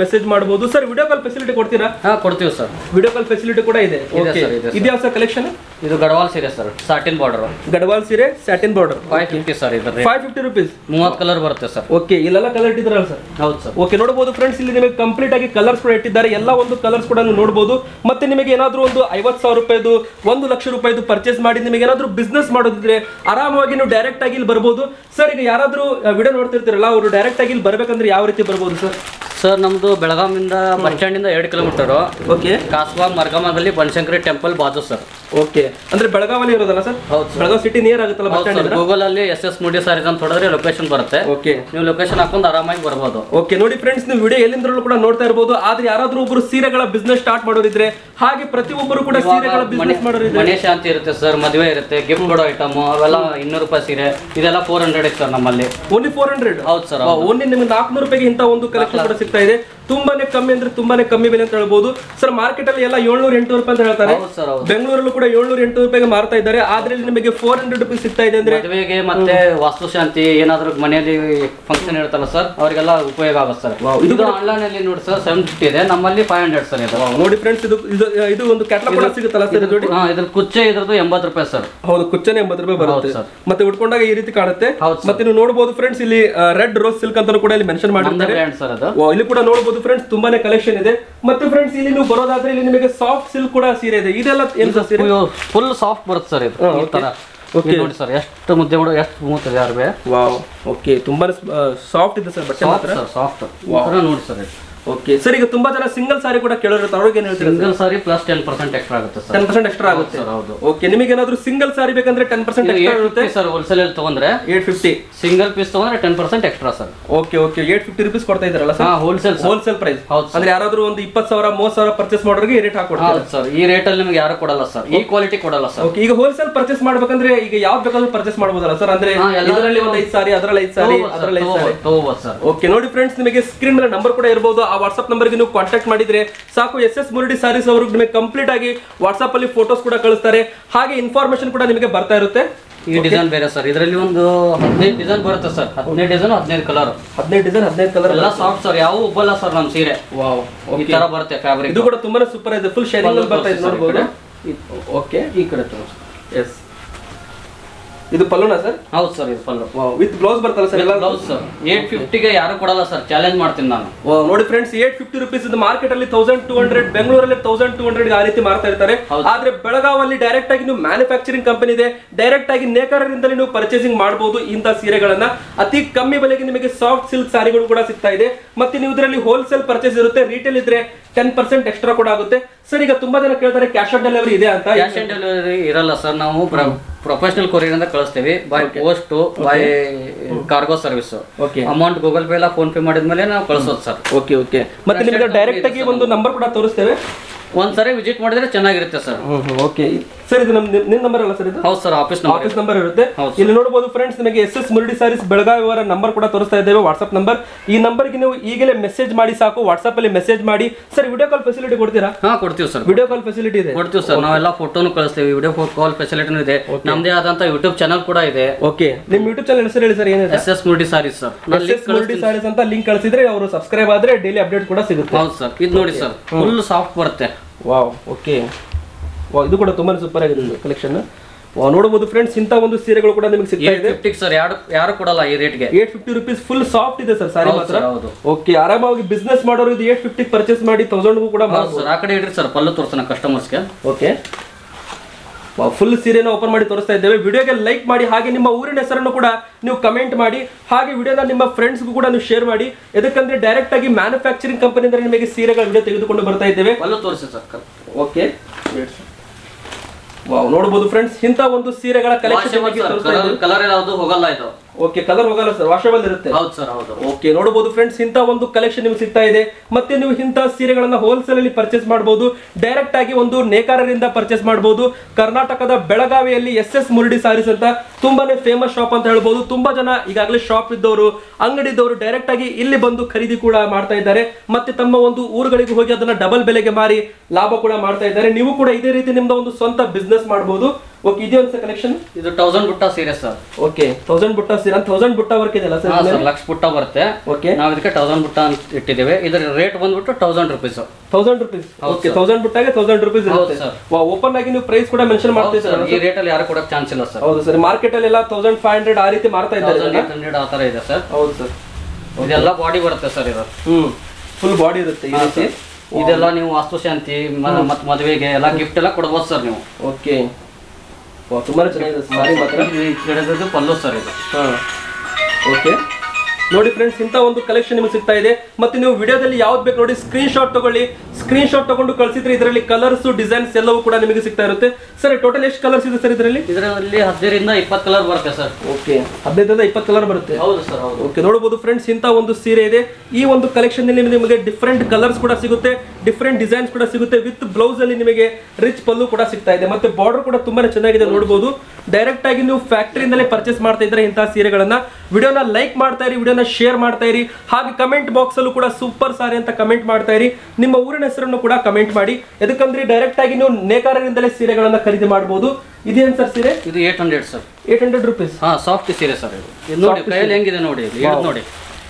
ಹೇಳ್ಬೋದು ಸರ್ ವಿಡಿಯೋ ಕಾಲ್ ಫೆಸಿಲಿಟಿ ಕೊಡ್ತೀರಾ ಹಾ ಕೊಡ್ತೀವಿ ಸರ್ ವಿಡಿಯೋ ಕಾಲ್ ಫೆಸಿಲಿಟಿ ಕೂಡ ಇದೆ ಇದೆ ಓಕೆ sir, ಇದೆ sir. ಇದ್ಯಾವ ಸರ್ ಕಲೆಕ್ಷನ್ ಇದು ಗಡವಾಲ್ ಸೀರೆ ಸರ್ ಸಾಟಿನ್ ಬಾರ್ಡರ್ ಗಡವಾಲ್ ಸೀರೆ satin border five fifty sir ಇದ್ರ ಫೈವ್ ಫಿಫ್ಟಿ ರುಪೀಸ್ ಮೂವತ್ತು ಕಲರ್ ಬರುತ್ತೆ ಸರ್ ಓಕೆ ಇಲ್ಲೆಲ್ಲ ಕಲರ್ ಇಟ್ಟಿದ್ರಲ್ಲ ಸರ್ ಹೌದು ಸರ್ ಓಕೆ ನೋಡಬಹುದು ಫ್ರೆಂಡ್ಸ್ ಇಲ್ಲಿ ನಿಮಗೆ ಕಂಪ್ಲೀಟ್ ಆಗಿ ಕಲರ್ಸ್ ಕೂಡ ಇಟ್ಟಿದ್ದಾರೆ ಎಲ್ಲ ಒಂದು ಕಲರ್ಸ್ ಕೂಡ ನೀವು ನೋಡಬಹುದು ಮತ್ತೆ ನಿಮಗೆ ಏನಾದ್ರೂ ಒಂದು ಐವತ್ತು ಸಾವಿರ ರೂಪಾಯಿದು ಒಂದು ಲಕ್ಷ ರೂಪಾಯಿದು ಪರ್ಚೇಸ್ ಮಾಡಿ ನಿಮಗೆ ಏನಾದ್ರೂ ಬಿಸ್ನೆಸ್ ಮಾಡೋದಿದ್ರೆ ಆರಾಮಾಗಿ ನೀವು ಡೈರೆಕ್ಟ್ ಆಗಿ ಇಲ್ಲಿ ಬರ್ಬೋದು ಸರ್ ಈಗ ಯಾರಾದ್ರೂ ವಿಡಿಯೋ ನೋಡ್ತಿರ್ತೀರಲ್ಲ ಅವರು ಡೈರೆಕ್ಟ್ ಆಗಿ ಇಲ್ಲಿ ಬರ್ಬೇಕಂದ್ರೆ ಯಾವ ರೀತಿ ಬರ್ಬೋದು ಸರ್ ಸರ್ ನಮ್ದು ಬೆಳಗಾವಿಂದ ಬಸ್ ಸ್ಟ್ಯಾಂಡಿಂದ ಎರಡು ಕಿಲೋಮೀಟರು ಓಕೆ ಕಾಸ್ಬಾ ಮರ್ಗಮದಲ್ಲಿ ಬನಶಂಕರಿ ಟೆಂಪಲ್ ಬಾಜು ಸರ್ ಓಕೆ ಅಂದ್ರೆ ಬೆಳಗಾವಲ್ಲಿ ಇರೋದಲ್ಲ ಸರ್ ಹೌದು ಸರ್ ಬೆಳಗಾವ್ ಸಿಟಿ ನಿಯರ್ ಆಗುತ್ತಲ್ಲ ಬಸ್ ಹೌದು ಸ್ಟ್ಯಾಂಡ್ ಸರ್ ಗೂಗಲ್ ಅಲ್ಲಿ ಎಸ್ ಎಸ್ ಮುಡಿ ಸಾರೀಸ್ ಅಂತ ಹೊಡೆದ್ರೆ ಲೊಕೇಶನ್ ಬರುತ್ತೆ ಓಕೆ ನೀವು ಲೊಕೇಶನ್ ಹಾಕೊಂಡು ಆರಾಮಾಗಿ ಬರ್ಬೋದು ಓಕೆ ನೋಡಿ ಫ್ರೆಂಡ್ಸ್ ನೀವು ವಿಡಿಯೋ ಎಲ್ಲಿಂದಲೂ ಕೂಡ ನೋಡ್ತಾ ಇರಬಹುದು ಆದ್ರೆ ಯಾರಾದ್ರೂ ಒಬ್ರು ಸೀರೆಗಳ ಬಿಸ್ನೆಸ್ ಸ್ಟಾರ್ಟ್ ಮಾಡೋರಿದ್ರೆ ಹಾಗೆ ಪ್ರತಿಯೊಬ್ಬರು ಕೂಡ ಸೀರೆಗಳ ಮನೆ ಬಿಸ್ನೆಸ್ ಮಾಡೋರಿದ್ರೆ ಮನೆ ಶಾಂತಿ ಇರುತ್ತೆ ಸರ್ ಮದುವೆ ಇರುತ್ತೆ ಗಿಫ್ಟ್ ಕೊಡೋ ಐಟಮ್ ಅವೆಲ್ಲ ಇನ್ನೂರು ರೂಪಾಯಿ ಸೀರೆ ಇದೆಲ್ಲ ಫೋರ್ ಹಂಡ್ರೆಡ್ ಇದೆ ಸರ್ ನಮ್ಮಲ್ಲಿ ಓನ್ಲಿ ಫೋರ್ ಹಂಡ್ರೆಡ್ ಹೌದು ಸರ್ ಓನ್ಲಿ ನಿಮ್ಗೆ ನಾಲ್ಕುನೂರು ರೂಪಾಯಿಗೆ ಇಂಥ ಒಂದು ಕಲೆಕ್ಷನ್ ಕೂಡ ಸಿಗ್ತಾ ಇದೆ ತುಂಬಾನೇ ಕಮ್ಮಿ ಅಂದ್ರೆ ತುಂಬಾನೇ ಕಮ್ಮಿ ಬೆಲೆ ಅಂತ ಹೇಳ್ಬೋದು ಸರ್ ಮಾರ್ಕೆಟ್ ಅಲ್ಲಿ ಎಲ್ಲ ಏಳ್ನೂರ ಎಂಟು ರೂಪಾಯಿ ಅಂತ ಹೇಳ್ತಾರೆ ಹೌದು ಸರ್ ಹೌದು ಬೆಂಗಳೂರಲ್ಲೂ ಕೂಡ ಏಳ್ನೂರ ಎಂಟು ರೂಪಾಯಿಗೆ ಮಾರ್ತಾ ಇದ್ದಾರೆ ಆದ್ರೆ ಇಲ್ಲಿ ನಿಮಗೆ ಫೋರ್ ಹಂಡ್ರೆಡ್ ರುಪೀಸ್ ಸಿಗ್ತಾ ಇದೆ ಅಂದ್ರೆ ಮದುವೆಗೆ ಮತ್ತೆ ವಾಸ್ತುಶಾಂತಿ ಏನಾದ್ರು ಮನೆಯಲ್ಲಿ ಫಂಕ್ಷನ್ ಇರುತ್ತಲ್ಲ ಸರ್ ಅವರಿಗೆಲ್ಲ ಉಪಯೋಗ ಆಗುತ್ತೆ ಸರ್ ಇದು ಆನ್ಲೈನ್ ಅಲ್ಲಿ ನೋಡಿ ಸರ್ ಸೆವೆನ್ ಫಿಫ್ಟಿ ಇದೆ ನಮ್ಮಲ್ಲಿ ಫೈವ್ ಹಂಡ್ರೆಡ್ ಸರ್ ಇದು ನೋಡಿ ಫ್ರೆಂಡ್ಸ್ ಇದು ಇದು ಇದು ಒಂದು ಕ್ಯಾಟ್ಲಾಗ್ ಕೂಡ ಸಿಗುತ್ತಲ್ಲ ಸರ್ ನೋಡಿ ಹಾ ಇದ್ರ ಕುಚ್ಚೆ ಇದ್ರದ್ದು ಎಂಬತ್ತು ರೂಪಾಯಿ ಸರ್ ಹೌದು ಕುಚ್ಚನೆ ಎಂಬತ್ತು ರೂಪಾಯಿ ಬರುತ್ತೆ ಹೌದು, ಮತ್ತೆ ಉಟ್ಕೊಂಡಾಗ ಈ ರೀತಿ ಕಾಣುತ್ತೆ ಹೌದು, sir. ಮತ್ತೆ ನೀವು ನೋಡಬಹುದು ಫ್ರೆಂಡ್ಸ್ ಇಲ್ಲಿ ರೆಡ್ ರೋಸ್ ಸಿಲ್ಕ್ ಅಂತ ಕೂಡ ಇಲ್ಲಿ ಮೆನ್ಷನ್ ನಮ್ದೇ ಮಾಡಿರ್ತಾರೆ ಬ್ರ್ಯಾಂಡ್ ಸರ್ ಅದು ವಾವ್, ಇಲ್ಲಿ ಕೂಡ ನೋಡಬಹುದು ಫ್ರೆಂಡ್ಸ್ ತುಂಬಾನೇ ಕಲೆಕ್ಷನ್ ಇದೆ ಮತ್ತೆ ಫ್ರೆಂಡ್ಸ್ ಇಲ್ಲಿ ನೀವು ಬರೋದಾದ್ರೆ ಇಲ್ಲಿ ನಿಮಗೆ ಸಾಫ್ಟ್ ಸಿಲ್ಕ್ ಕೂಡ ಸೀರೆ ಇದೆ ಇದೆಲ್ಲ ಏನ್ ಸರ್ ಸೀರೆ ಫುಲ್ ಸಾಫ್ಟ್ ಬರುತ್ತೆ ಸರ್ ಇದು ಹಾ, ಈ okay. ತರ ಇಲ್ಲಿ ನೋಡಿ ಸರ್ ಎಷ್ಟು ಮುದ್ದೆ ಮಾಡೋ ಎಷ್ಟು ಸ್ಮೂತ್ ಇದೆ ಯಾರು ವಾವ್ ಓಕೆ ತುಂಬಾನೇ ಸಾಫ್ಟ್ ಇದೆ ಸರ್ ಬಟ್ಟೆ ಮಾತ್ರ ಸರ್ ಸಾಫ್ಟ್ ನೋಡಿ ಸರ್ ಇದು ಓಕೆ ಸರ್ ಈಗ ತುಂಬಾ ಜನ ಸಿಂಗಲ್ ಸಾರಿ ಕೂಡ ಕೇಳೋರು ಅವ್ರಿಗೆ ಏನ್ ಹೇಳ್ತೀರಾ single sari plus ten percent extra ಆಗುತ್ತೆ ಸರ್ ಟೆನ್ ಪರ್ಸೆಂಟ್ ಎಕ್ಸ್ಟ್ರಾ ಆಗುತ್ತೆ ಸರ್ ಹೌದು ಓಕೆ ನಿಮಗೆ ಏನಾದ್ರು ಸಿಂಗಲ್ ಸಾರಿ ಬೇಕಂದ್ರೆ ಟೆನ್ ಪರ್ಸೆಂಟ್ ಎಕ್ಸ್ಟ್ರಾ ಇರುತ್ತೆ ಸರ್ ಹೋಲ್ಸೇಲ್ ಅಲ್ಲಿ ತಗೊಂಡ್ರೆ ಏಟ್ ಫಿಫ್ಟಿ ಸಿಂಗಲ್ ಪೀಸ್ ತಗೊಂಡ್ರೆ ten percent extra sir okay okay eight fifty rupees ಕೊಡ್ತಾ ಇದಾರಲ್ಲ ಸರ್ ಹಾ ಹೋಲ್ಸೇಲ್ ಸರ್ ಹೋಲ್ಸೇಲ್ ಪ್ರೈಸ್ ಹೌದು sir. ಅಂದ್ರೆ ಯಾರಾದ್ರೂ ಒಂದು ಇಪ್ಪತ್ತು ಸಾವಿರ ಮೂವತ್ತು ಸಾವಿರ ಪರ್ಚೇಸ್ ಮಾಡೋರಿಗೆ ರೇಟ್ ಹಾಕೊಡ್ತಾರೆ ಹೌದು ಸರ್ ಈ ರೇಟಲ್ಲಿ ನಿಮ್ಗೆ ಯಾರು ಕೊಡಲ್ಲ ಸರ್ ಈ ಕ್ವಾಲಿಟಿ ಕೊಡಲ್ಲ ಸರ್ ಓಕೆ ಈಗ ಹೋಲ್ಸೇಲ್ ಪರ್ಚೇಸ್ ಮಾಡ್ಬೇಕಂದ್ರೆ ಈಗ ಯಾವ್ದು ಬೇಕಾದ್ರೂ ಪರ್ಚೇಸ್ ಮಾಡ್ಬೋದಲ್ಲ ಸರ್ ಅಂದ್ರೆ ಹಾ, ಎಲ್ಲ- ಇದರಲ್ಲಿ ಒಂದು ಐದು ಸಾರಿ ಅದರಲ್ಲಿ ಐದು ಸಾರಿ ಅದರಲ್ಲಿ ಐದು ಸಾರಿ ತಗೋಬೋದು ಸರ್ ಓಕೆ ನೋಡಿ ಫ್ರೆಂಡ್ಸ್ ನಿಮಗೆ ಸ್ಕ್ರೀನ್ ಮೇಲೆ ನಂಬರ್ ಕೂಡ ಇರಬಹುದು ಆ ವಾಟ್ಸ್ಆಪ್ ನಂಬರ್ಗೆ ನೀವು ಕಾಂಟ್ಯಾಕ್ಟ್ ಮಾಡಿದ್ರೆ ಸಾಕು ಎಸ್ ಎಸ್ ಮುರುಡಿ ಸಾರೀಸ್ ಅವರು ನಿಮಗೆ ಕಂಪ್ಲೀಟ್ ಆಗಿ ವಾಟ್ಸ್ಆಪ್ ಅಲ್ಲಿ ಫೋಟೋಸ್ ಕೂಡ ಕಳಿಸ್ತಾರೆ ಹಾಗೆ ಇನ್ಫಾರ್ಮೇಶನ್ ಕೂಡ ನಿಮಗೆ ಬರ್ತಾ ಇರುತ್ತೆ ಈ ಡಿಸೈನ್ ಬೇರೆ ಸರ್ ಇದರಲ್ಲಿ ಒಂದು ಹದಿನೈದು ಡಿಸೈನ್ ಬರುತ್ತೆ ಸರ್ ಹದಿನೈದು ಡಿಸೈನ್ ಹದಿನೈದು ಕಲರ್ ಹದಿನೈದು ಡಿಸೈನ್ ಹದಿನೈದು ಕಲರ್ ಎಲ್ಲ ಸಾಫ್ಟ್ ಸರ್ ಯಾವ ಉಬ್ಬಲ್ಲ ಸರ್ ನಮ್ಮ ಸೀರೆ ವಾವ್ ಈ ತರ ಬರುತ್ತೆ ಫ್ಯಾಬ್ರಿಕ್ ಇದು ಕೂಡ ತುಂಬಾನೇ ಸೂಪರ್ ಇದೆ ಫುಲ್ ಶೈನಿಂಗ್ ಅಲ್ಲಿ ಬರ್ತಾ ಇದೆ ನೋಡಬಹುದು ಓಕೆ ಈ ಕಡೆ ತೋರಿಸಿ ಎಸ್ ಇದು ಪಲ್ಲುನಾ ಸರ್ ಹೌದು ಸರ್ ಇದು ಪಲ್ಲು ವಿತ್ ಬ್ಲೌಸ್ ಬರ್ತಲ್ಲ ಸರ್ ಎಲ್ಲ ಬ್ಲೌಸ್ ಸರ್ ಏಟ್ ಫಿಫ್ಟಿಗೆ ಯಾರು ಕೊಡಲ್ಲ ಸರ್ ಚಾಲೆಂಜ್ ಮಾಡ್ತೀನಿ ನಾನು ವಾವ್, ನೋಡಿ ಫ್ರೆಂಡ್ಸ್ ಏಟ್ ಫಿಫ್ಟಿ ರುಪೀಸ್ ಇದು ಮಾರ್ಕೆಟ್ ಅಲ್ಲಿ ತೌಸಂಡ್ ಟೂ ಹಂಡ್ರೆಡ್ ಬೆಂಗಳೂರಲ್ಲಿ ತೌಸಂಡ್ ಟೂ ಹಂಡ್ರೆಡ್ ಆ ರೀತಿ ಮಾರ್ತಾ ಇರ್ತಾರೆ ಹೌದು. ಆದ್ರೆ ಬೆಳಗಾವಲ್ಲಿ ಡೈರೆಕ್ಟ್ ಆಗಿ ನೀವು ಮ್ಯಾನುಫ್ಯಾಕ್ಚರಿಂಗ್ ಕಂಪನಿ ಇದೆ ಡೈರೆಕ್ಟ್ ಆಗಿ ನೇಕಾರರಿಂದಲೇ ನೀವು ಪರ್ಚೇಸಿಂಗ್ ಮಾಡಬಹುದು ಇಂಥ ಸೀರೆಗಳನ್ನ ಅತಿ ಕಮ್ಮಿ ಬೆಲೆಗೆ ನಿಮಗೆ ಸಾಫ್ಟ್ ಸಿಲ್ಕ್ ಸಾರಿಗಳು ಕೂಡ ಸಿಗ್ತಾ ಇದೆ ಮತ್ತೆ ನೀವು ಇದರಲ್ಲಿ ಹೋಲ್ಸೇಲ್ ಪರ್ಚೇಸ್ ಇರುತ್ತೆ ರಿಟೇಲ್ ಇದ್ರೆ ಟೆನ್ ಪರ್ಸೆಂಟ್ ಎಕ್ಸ್ಟ್ರಾ ಕೂಡ ಆಗುತ್ತೆ ಸರ್ ಈಗ ತುಂಬಾ ಜನ ಕೇಳ್ತಾರೆ ಕ್ಯಾಶ್ ಆನ್ ಡೆಲಿವರಿ ಇದೆ ಅಂತ ಕ್ಯಾಶ್ ಆನ್ ಡೆಲಿವರಿ ಇರಲ್ಲ ಸರ್ ನಾವು ಪ್ರೊಫೆಷನಲ್ ಕೊರಿಯರ್ ಇಂದ ಕಳಿಸ್ತೀವಿ by post by cargo service okay amount Google Pay ಇಲ್ಲ ಫೋನ್ ಪೇ ಮಾಡಿದ್ಮೇಲೆ ನಾವು ಕಳಿಸೋದು ಸರ್ ಓಕೆ ಓಕೆ ಮತ್ತೆ ನಿಮಗೆ ಡೈರೆಕ್ಟ್ ಆಗಿ ಒಂದು ನಂಬರ್ ಕೂಡ ತೋರಿಸ್ತೇವೆ ಒಂದ್ಸರಿ ವಿಸಿಟ್ ಮಾಡಿದ್ರೆ ಚೆನ್ನಾಗಿರುತ್ತೆ ಸರ್ ಓಕೆ ಸರ್ ಇದು ನಮ್ ನಿಮ್ ನಂಬರ್ ಅಲ್ಲ ಸರ್ ಇದು ಹೌದು sir office number office number ಇರುತ್ತೆ ಹೌದು ಇಲ್ಲಿ ನೋಡಬಹುದು ಫ್ರೆಂಡ್ಸ್ ನಿಮಗೆ ಎಸ್ ಎಸ್ ಮುರುಡಿ ಸಾರೀಸ್ ಬೆಳಗಾವಿ ಅವರ ನಂಬರ್ ಕೂಡ ತೋರಿಸ್ತಾ ಇದ್ದೇವೆ ವಾಟ್ಸ್ಆಪ್ ನಂಬರ್ ಈ ನಂಬರ್ಗೆ ನೀವು ಈಗಲೇ ಮೆಸೇಜ್ ಮಾಡಿ ಸಾಕು ವಾಟ್ಸ್ಆಪ್ ಅಲ್ಲಿ ಮೆಸೇಜ್ ಮಾಡಿ ಸರ್ ವಿಡಿಯೋ ಕಾಲ್ ಫೆಸಿಲಿಟಿ ಕೊಡ್ತೀರಾ ಹಾ ಕೊಡ್ತೀವಿ ಸರ್ ವಿಡಿಯೋ ಕಾಲ್ ಫೆಸಿಲಿಟಿ ಇದೆ ಕೊಡ್ತೀವಿ ಸರ್ ನಾವೆಲ್ಲ ಫೋಟೋನು ಕಳಿಸ್ತೀವಿ ವಿಡಿಯೋ ಕಾಲ್ ಫೆಸಿಲಿಟಿನೂ ಇದೆ ನಮ್ದೇ ಆದಂತ ಯೂಟ್ಯೂಬ್ ಚಾನಲ್ ಕೂಡ ಇದೆ ಓಕೆ ನಿಮ್ ಯೂಟ್ಯೂಬ್ ಚಾನಲ್ ಹೆಸರು ಹೇಳಿ ಸರ್ ಏನಿದೆ S S Murdi sarees sir S S Murudi sarees ಅಂತ ಲಿಂಕ್ ಕಳಿಸಿದ್ರೆ ಅವರು ಸಬ್ಸ್ಕ್ರೈಬ್ ಆದ್ರೆ ಡೈಲಿ ಅಪ್ಡೇಟ್ ಕೂಡ ಸಿಗುತ್ತೆ ಹೌದು ಸರ್ ಇದು ನೋಡಿ ಸರ್ ಫುಲ್ ಸಾಫ್ಟ್ ಬರುತ್ತೆ ವಾವ್ ಓಕೆ ವಾವ್ ಇದು ಕೂಡ ತುಂಬಾ ಸೂಪರ್ ಆಗಿದೆ ಕಲೆಕ್ಷನ್ ವಾವ್ ನೋಡಬಹುದು ಫ್ರೆಂಡ್ಸ್ ಇಂಥ ಒಂದು ಸೀರೆಗಳು ಕೂಡ ನಿಮಗೆ ಸಿಗ್ತಾ ಏಟ್ ಇದೆ ಫಿಫ್ಟಿಗೆ ಸರ್ ಯಾರು ಯಾರು ಕೊಡಲ್ಲ ಈ ರೇಟ್ಗೆ eight fifty rupees full soft ಇದೆ ಸರ್ ಸಾರಿ ಮಾತ್ರ ಹೌದು ಓಕೆ ಆರಾಮಾಗಿ ಬಿಸ್ನೆಸ್ ಮಾಡೋರು ಇದು ಏಟ್ ಫಿಫ್ಟಿ ಪರ್ಚೇಸ್ ಮಾಡಿ ತೌಸಂಡ್ಗೂ ಕೂಡ ಹೌದು ಸರ್ ಆ ಕಡೆ ಇಡ್ರಿ ಸರ್ ಪಲ್ಲು ತೋರ್ಸೋಣ ಕಸ್ಟಮರ್ಸ್ಗೆ ಓಕೆ ಫುಲ್ ಸೀರೆನ ಓಪನ್ ಮಾಡಿ ತೋರಿಸ್ತಾ ಇದ್ದೇವೆ ವಿಡಿಯೋಗೆ ಲೈಕ್ ಮಾಡಿ ಹಾಗೆ ನಿಮ್ಮ ಊರಿನ ಹೆಸರನ್ನು ಕೂಡ ನೀವು ಕಮೆಂಟ್ ಮಾಡಿ ಹಾಗೆ ವಿಡಿಯೋನ ನಿಮ್ಮ ಫ್ರೆಂಡ್ಸ್ಗೂ ಕೂಡ ನೀವು ಶೇರ್ ಮಾಡಿ ಯಾಕಂದ್ರೆ ಡೈರೆಕ್ಟ್ ಆಗಿ ಮ್ಯಾನುಫ್ಯಾಕ್ಚರಿಂಗ್ ಕಂಪನಿಯಿಂದ ನಿಮಗೆ ಸೀರೆಗಳ ವಿಡಿಯೋ ತೆಗೆದುಕೊಂಡು ಬರ್ತಾ ಇದ್ದೇವೆ ಪಲ್ಲು ತೋರಿಸಿ ಸರ್ ಓಕೆ ವಾವ್ ನೋಡಬಹುದು ಫ್ರೆಂಡ್ಸ್ ಇಂಥ ಒಂದು ಸೀರೆಗಳ ಕಲೆಕ್ಷನ್ ಕಲರ್ ಯಾವುದು ಹೋಗಲ್ಲ ಇದು ಓಕೆ ಕಲರ್ ಹೋಗಲ್ಲ ಸರ್ ವಾಷಬಲ್ ಇರುತ್ತೆ ಹೌದು ಸರ್ ಹೌದು ಓಕೆ ನೋಡಬಹುದು ಫ್ರೆಂಡ್ಸ್ ಇಂಥ ಒಂದು ಕಲೆಕ್ಷನ್ ನಿಮ್ಗೆ ಸಿಗ್ತಾ ಇದೆ ಮತ್ತೆ ನೀವು ಇಂಥ ಸೀರೆಗಳನ್ನ ಹೋಲ್ಸೇಲ್ ಅಲ್ಲಿ ಪರ್ಚೇಸ್ ಮಾಡಬಹುದು ಡೈರೆಕ್ಟ್ ಆಗಿ ಒಂದು ನೇಕಾರರಿಂದ ಪರ್ಚೇಸ್ ಮಾಡಬಹುದು ಕರ್ನಾಟಕದ ಬೆಳಗಾವಿಯಲ್ಲಿ ಎಸ್ ಎಸ್ ಮುರುಡಿ ಸಾರೀಸ್ ಅಂತ ತುಂಬಾನೇ ಫೇಮಸ್ ಶಾಪ್ ಅಂತ ಹೇಳ್ಬೋದು ತುಂಬಾ ಜನ ಈಗಾಗಲೇ ಶಾಪ್ ಇದ್ದವರು ಅಂಗಡಿ ಇದ್ದವರು ಡೈರೆಕ್ಟ್ ಆಗಿ ಇಲ್ಲಿ ಬಂದು ಖರೀದಿ ಕೂಡ ಮಾಡ್ತಾ ಇದ್ದಾರೆ ಮತ್ತೆ ತಮ್ಮ ಒಂದು ಊರುಗಳಿಗೆ ಹೋಗಿ ಅದನ್ನ ಡಬಲ್ ಬೆಲೆಗೆ ಮಾರಿ ಲಾಭ ಕೂಡ ಮಾಡ್ತಾ ಇದ್ದಾರೆ ನೀವು ಕೂಡ ಇದೇ ರೀತಿ ನಿಮ್ದು ಒಂದು ಸ್ವಂತ ಬಿಸ್ನೆಸ್ ಮಾಡಬಹುದು ಓಕೆ ಇದೆ ಒಂದು ಕಲೆಕ್ಷನ್ ಇದು ತೌಸಂಡ್ ಬುಟ್ಟ ಸೀರೆ ಸರ್ ಓಕೆ ತೌಸಂಡ್ ಬುಟ್ಟ ಸೀರಾ ತೌಸಂಡ್ ಬುಟ್ಟ ವರ್ಕ್ ಇದೆಯಲ್ಲ ಹಾ ಸರ್ ಸರ್ ಲಕ್ಷ ಬುಟ್ಟ ಬರುತ್ತೆ ಓಕೆ ನಾವು ಇದಕ್ಕೆ ತೌಸಂಡ್ ಬುಟ್ಟ ಅಂತ ಇಟ್ಟಿದ್ದೇವೆ ಇದರ ರೇಟ್ ಬಂದ್ಬಿಟ್ಟು thousand rupees thousand rupees okay thousand ಬುಟ್ಟಾಗೆ ತೌಸಂಡ್ ರುಪೀಸ್ ಹೌದು ಇರುತ್ತೆ ಸರ್. ವಾ ಓಪನ್ ಆಗಿ ನೀವು ಪ್ರೈಸ್ ಕೂಡ ಮೆನ್ಷನ್ ಮಾಡ್ತಾ ಸರ್ ಇದ್ದೀರಾ ಈ ರೇಟಲ್ಲಿ ಯಾರು ಕೊಡಕ್ ಚಾನ್ಸ್ ಇಲ್ಲ ಸರ್ ಹೌದು ಸರ್ ಮಾರ್ಕೆಟ್ ಅಲ್ಲಿ ಎಲ್ಲ ತೌಸಂಡ್ ಫೈವ್ ಹಂಡ್ರೆಡ್ ಆ ರೀತಿ ಮಾರ್ತಾ ಇದ್ದಾರೆ ತೌಸಂಡ್ ಇದನ್ನ. ಏಟ್ ಹಂಡ್ರೆಡ್ ಆ ಥರ ಇದೆ ಸರ್ ಹೌದು ಸರ್ ಇದೆಲ್ಲ ಬಾಡಿ ಬರುತ್ತೆ ಸರ್ ಇದು ಹ್ಮ್ ಫುಲ್ ಬಾಡಿ ಇರುತ್ತೆ ಈ ರೀತಿ ಇದೆಲ್ಲ ನೀವು ವಾಸ್ತುಶಾಂತಿ ಮ- ಮತ್ತ್ ಮದುವೆಗೆ ಎಲ್ಲ ಗಿಫ್ಟ್ ಎಲ್ಲ ಕೊಡ್ಬೋದು ಸರ್ ನೀವು ಓಕೆ ತುಂಬಾ ಚೆನ್ನಾಗಿದೆ ಸಾರಿ ಮಾತ್ರ ಇದು ಈ ಕಡೆದು ಪಲ್ಲು ಸರ್ ಇದು ಹಾ ಓಕೆ ನೋಡಿ ಫ್ರೆಂಡ್ಸ್ ಇಂಥ ಒಂದು ಕಲೆಕ್ಷನ್ ನಿಮಗೆ ಸಿಗ್ತಾ ಇದೆ ಮತ್ತೆ ನೀವು ವಿಡಿಯೋದಲ್ಲಿ ಯಾವ್ದು ಬೇಕು ನೋಡಿ ಸ್ಕ್ರೀನ್ ಶಾಟ್ ತಗೊಳ್ಳಿ ಸ್ಕ್ರೀನ್ ಶಾಟ್ ತಗೊಂಡು ಕಳಿಸಿದ್ರೆ ಇದರಲ್ಲಿ ಕಲರ್ಸ್ ಡಿಸೈನ್ಸ್ ಎಲ್ಲವೂ ಕೂಡ ನಿಮಗೆ ಸಿಗ್ತಾ ಇರುತ್ತೆ ಸರ್ ಟೋಟಲ್ ಎಷ್ಟು ಕಲರ್ಸ್ ಇದೆ ಸರ್ ಇದರಲ್ಲಿ ಇದರಲ್ಲಿ ಹದಿನೈದರಿಂದ ಇಪ್ಪತ್ತು ಕಲರ್ ಬರುತ್ತೆ ಸರ್ ಓಕೆ ಹದಿನೈದರಿಂದ ಇಪ್ಪತ್ತು ಕಲರ್ ಬರುತ್ತೆ ಹೌದು ಸರ್ ಹೌದು ಓಕೆ ನೋಡಬಹುದು ಫ್ರೆಂಡ್ಸ್ ಇಂಥ ಒಂದು ಸೀರೆ ಇದೆ ಈ ಒಂದು ಕಲೆಕ್ಷನ್ ನಲ್ಲಿ ನಿಮಗೆ ಡಿಫ್ರೆಂಟ್ ಕಲರ್ಸ್ ಕೂಡ ಸಿಗುತ್ತೆ ಡಿಫ್ರೆಂಟ್ ಡಿಸೈನ್ಸ್ ಕೂಡ ಸಿಗುತ್ತೆ ವಿತ್ ಬ್ಲೌಸ್ ಅಲ್ಲಿ ನಿಮಗೆ ರಿಚ್ ಪಲ್ಲು ಕೂಡ ಸಿಗ್ತಾ ಇದೆ ಮತ್ತೆ ಬಾರ್ಡರ್ ಕೂಡ ತುಂಬಾನೇ ಚೆನ್ನಾಗಿದೆ ನೋಡಬಹುದು ಡೈರೆಕ್ಟ್ ಆಗಿ ನೀವು ಫ್ಯಾಕ್ಟರಿಯಿಂದಲೇ ಪರ್ಚೇಸ್ ಮಾಡ್ತಾ ಇದ್ರೆ ಇಂತಹ ಸೀರೆಗಳನ್ನ ವಿಡಿಯೋನ ಲೈಕ್ ಮಾಡ್ತಾ ಇರಿ ವಿಡಿಯೋನ ಶೇರ್ ಮಾಡ್ತಾ ಇರಿ ಹಾಗೆ ಕಮೆಂಟ್ ಬಾಕ್ಸ್ ಅಲ್ಲೂ ಕೂಡ ಸೂಪರ್ ಸಾರಿ ಅಂತ ಕಮೆಂಟ್ ಮಾಡ್ತಾ ಇರಿ ನಿಮ್ಮ ಊರಿನ ಹೆಸರನ್ನು ಕೂಡ ಕಮೆಂಟ್ ಮಾಡಿ ಯಾಕಂದ್ರೆ ಡೈರೆಕ್ಟ್ ಆಗಿ ನೀವು ನೇಕಾರರಿಂದಲೇ ಸೀರೆಗಳನ್ನ ಖರೀದಿ ಮಾಡಬಹುದು ಇದೇನ್ ಸರ್ ಸೀರೆ ಇದು eight hundred sir eight hundred rupees ಹಾ ಸಾಫ್ಟ್ ಸೀರೆ ಸರ್ ಇದು ಇದು ನೋಡಿ ಕೈಯಲ್ಲಿ ಹೆಂಗಿದೆ ನೋಡಿ ಇದು ಹಿಡ್ದು ನೋಡಿ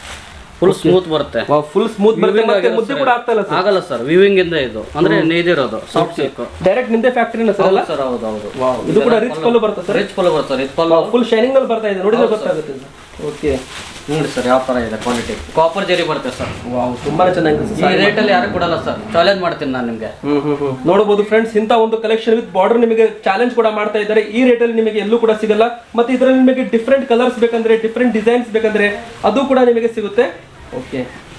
ಫುಲ್ ಸ್ಮೂತ್ ಬರುತ್ತೆ ಫುಲ್ ಸ್ಮೂತ್ ಬರುತ್ತೆ Weaving ಮತ್ತೆ ಆಗಿರೋ ಮುದ್ದೆ ಸೀರೆ. ಕೂಡ ಆಗ್ತಾ ಇಲ್ಲ ಸರ್ ಆಗಲ್ಲ ಸರ್ ವಿವಿಂಗ್ ಇಂದ ಇದು ಅಂದ್ರೆ ನೇದಿರೋದು ಸಾಫ್ಟ್ ಸಿಲ್ಕ್ ಡೈರೆಕ್ಟ್ ನಿಮ್ದೇ ಫ್ಯಾಕ್ಟರಿನ ಸರ್ ಅಲ್ಲ ಸರ್ ಹೌದು ಹೌದು ಇದು ಕೂಡ ರಿಚ್ ಪಲ್ಲು ಬರುತ್ತೆ ಸರ್ ರಿಚ್ ಪಲ್ಲು ಬರುತ್ತೆ ಸರ್ ಇದು ಪಲ್ಲು ಫುಲ್ ಶೈನಿಂಗ್ ನಲ್ಲಿ ಬರ್ತಾ ಇದೆ ನೋಡಿದ್ರೆ ಗೊತ್ತಾಗುತ್ತೆ ಓಕೆ ನೋಡಿ ಸರ್ ಯಾವ ತರ ಇದೆ ಕ್ವಾಲಿಟಿ ಕಾಪರ್ ಜರಿ ಬರುತ್ತೆ ಸರ್ ವಾವ್ ತುಂಬಾ ಚೆನ್ನಾಗಿದೆ ಈ ರೇಟ್ ಅಲ್ಲಿ ಯಾರು ಕೊಡಲ್ಲ ಸರ್ ಚಾಲೆಂಜ್ ಮಾಡ್ತೀನಿ ನಾನು ನಿಮ್ಗೆ ಹ್ಮ್ ಹ್ಮ್ ಹ್ಮ್ ನೋಡಬಹುದು ಫ್ರೆಂಡ್ಸ್ ಇಂಥ ಒಂದು ಕಲೆಕ್ಷನ್ ವಿತ್ ಬಾರ್ಡರ್ ನಿಮಗೆ ಚಾಲೆಂಜ್ ಕೂಡ ಮಾಡ್ತಾ ಇದ್ದಾರೆ ಈ ರೇಟ್ ಅಲ್ಲಿ ನಿಮಗೆ ಎಲ್ಲೂ ಕೂಡ ಸಿಗಲ್ಲ ಮತ್ತೆ ಇದರಲ್ಲಿ ನಿಮಗೆ ಡಿಫ್ರೆಂಟ್ ಕಲರ್ಸ್ ಬೇಕಂದ್ರೆ ಡಿಫ್ರೆಂಟ್ ಡಿಸೈನ್ಸ್ ಬೇಕಂದ್ರೆ ಅದು ಕೂಡ ನಿಮಗೆ ಸಿಗುತ್ತೆ ಓಕೆ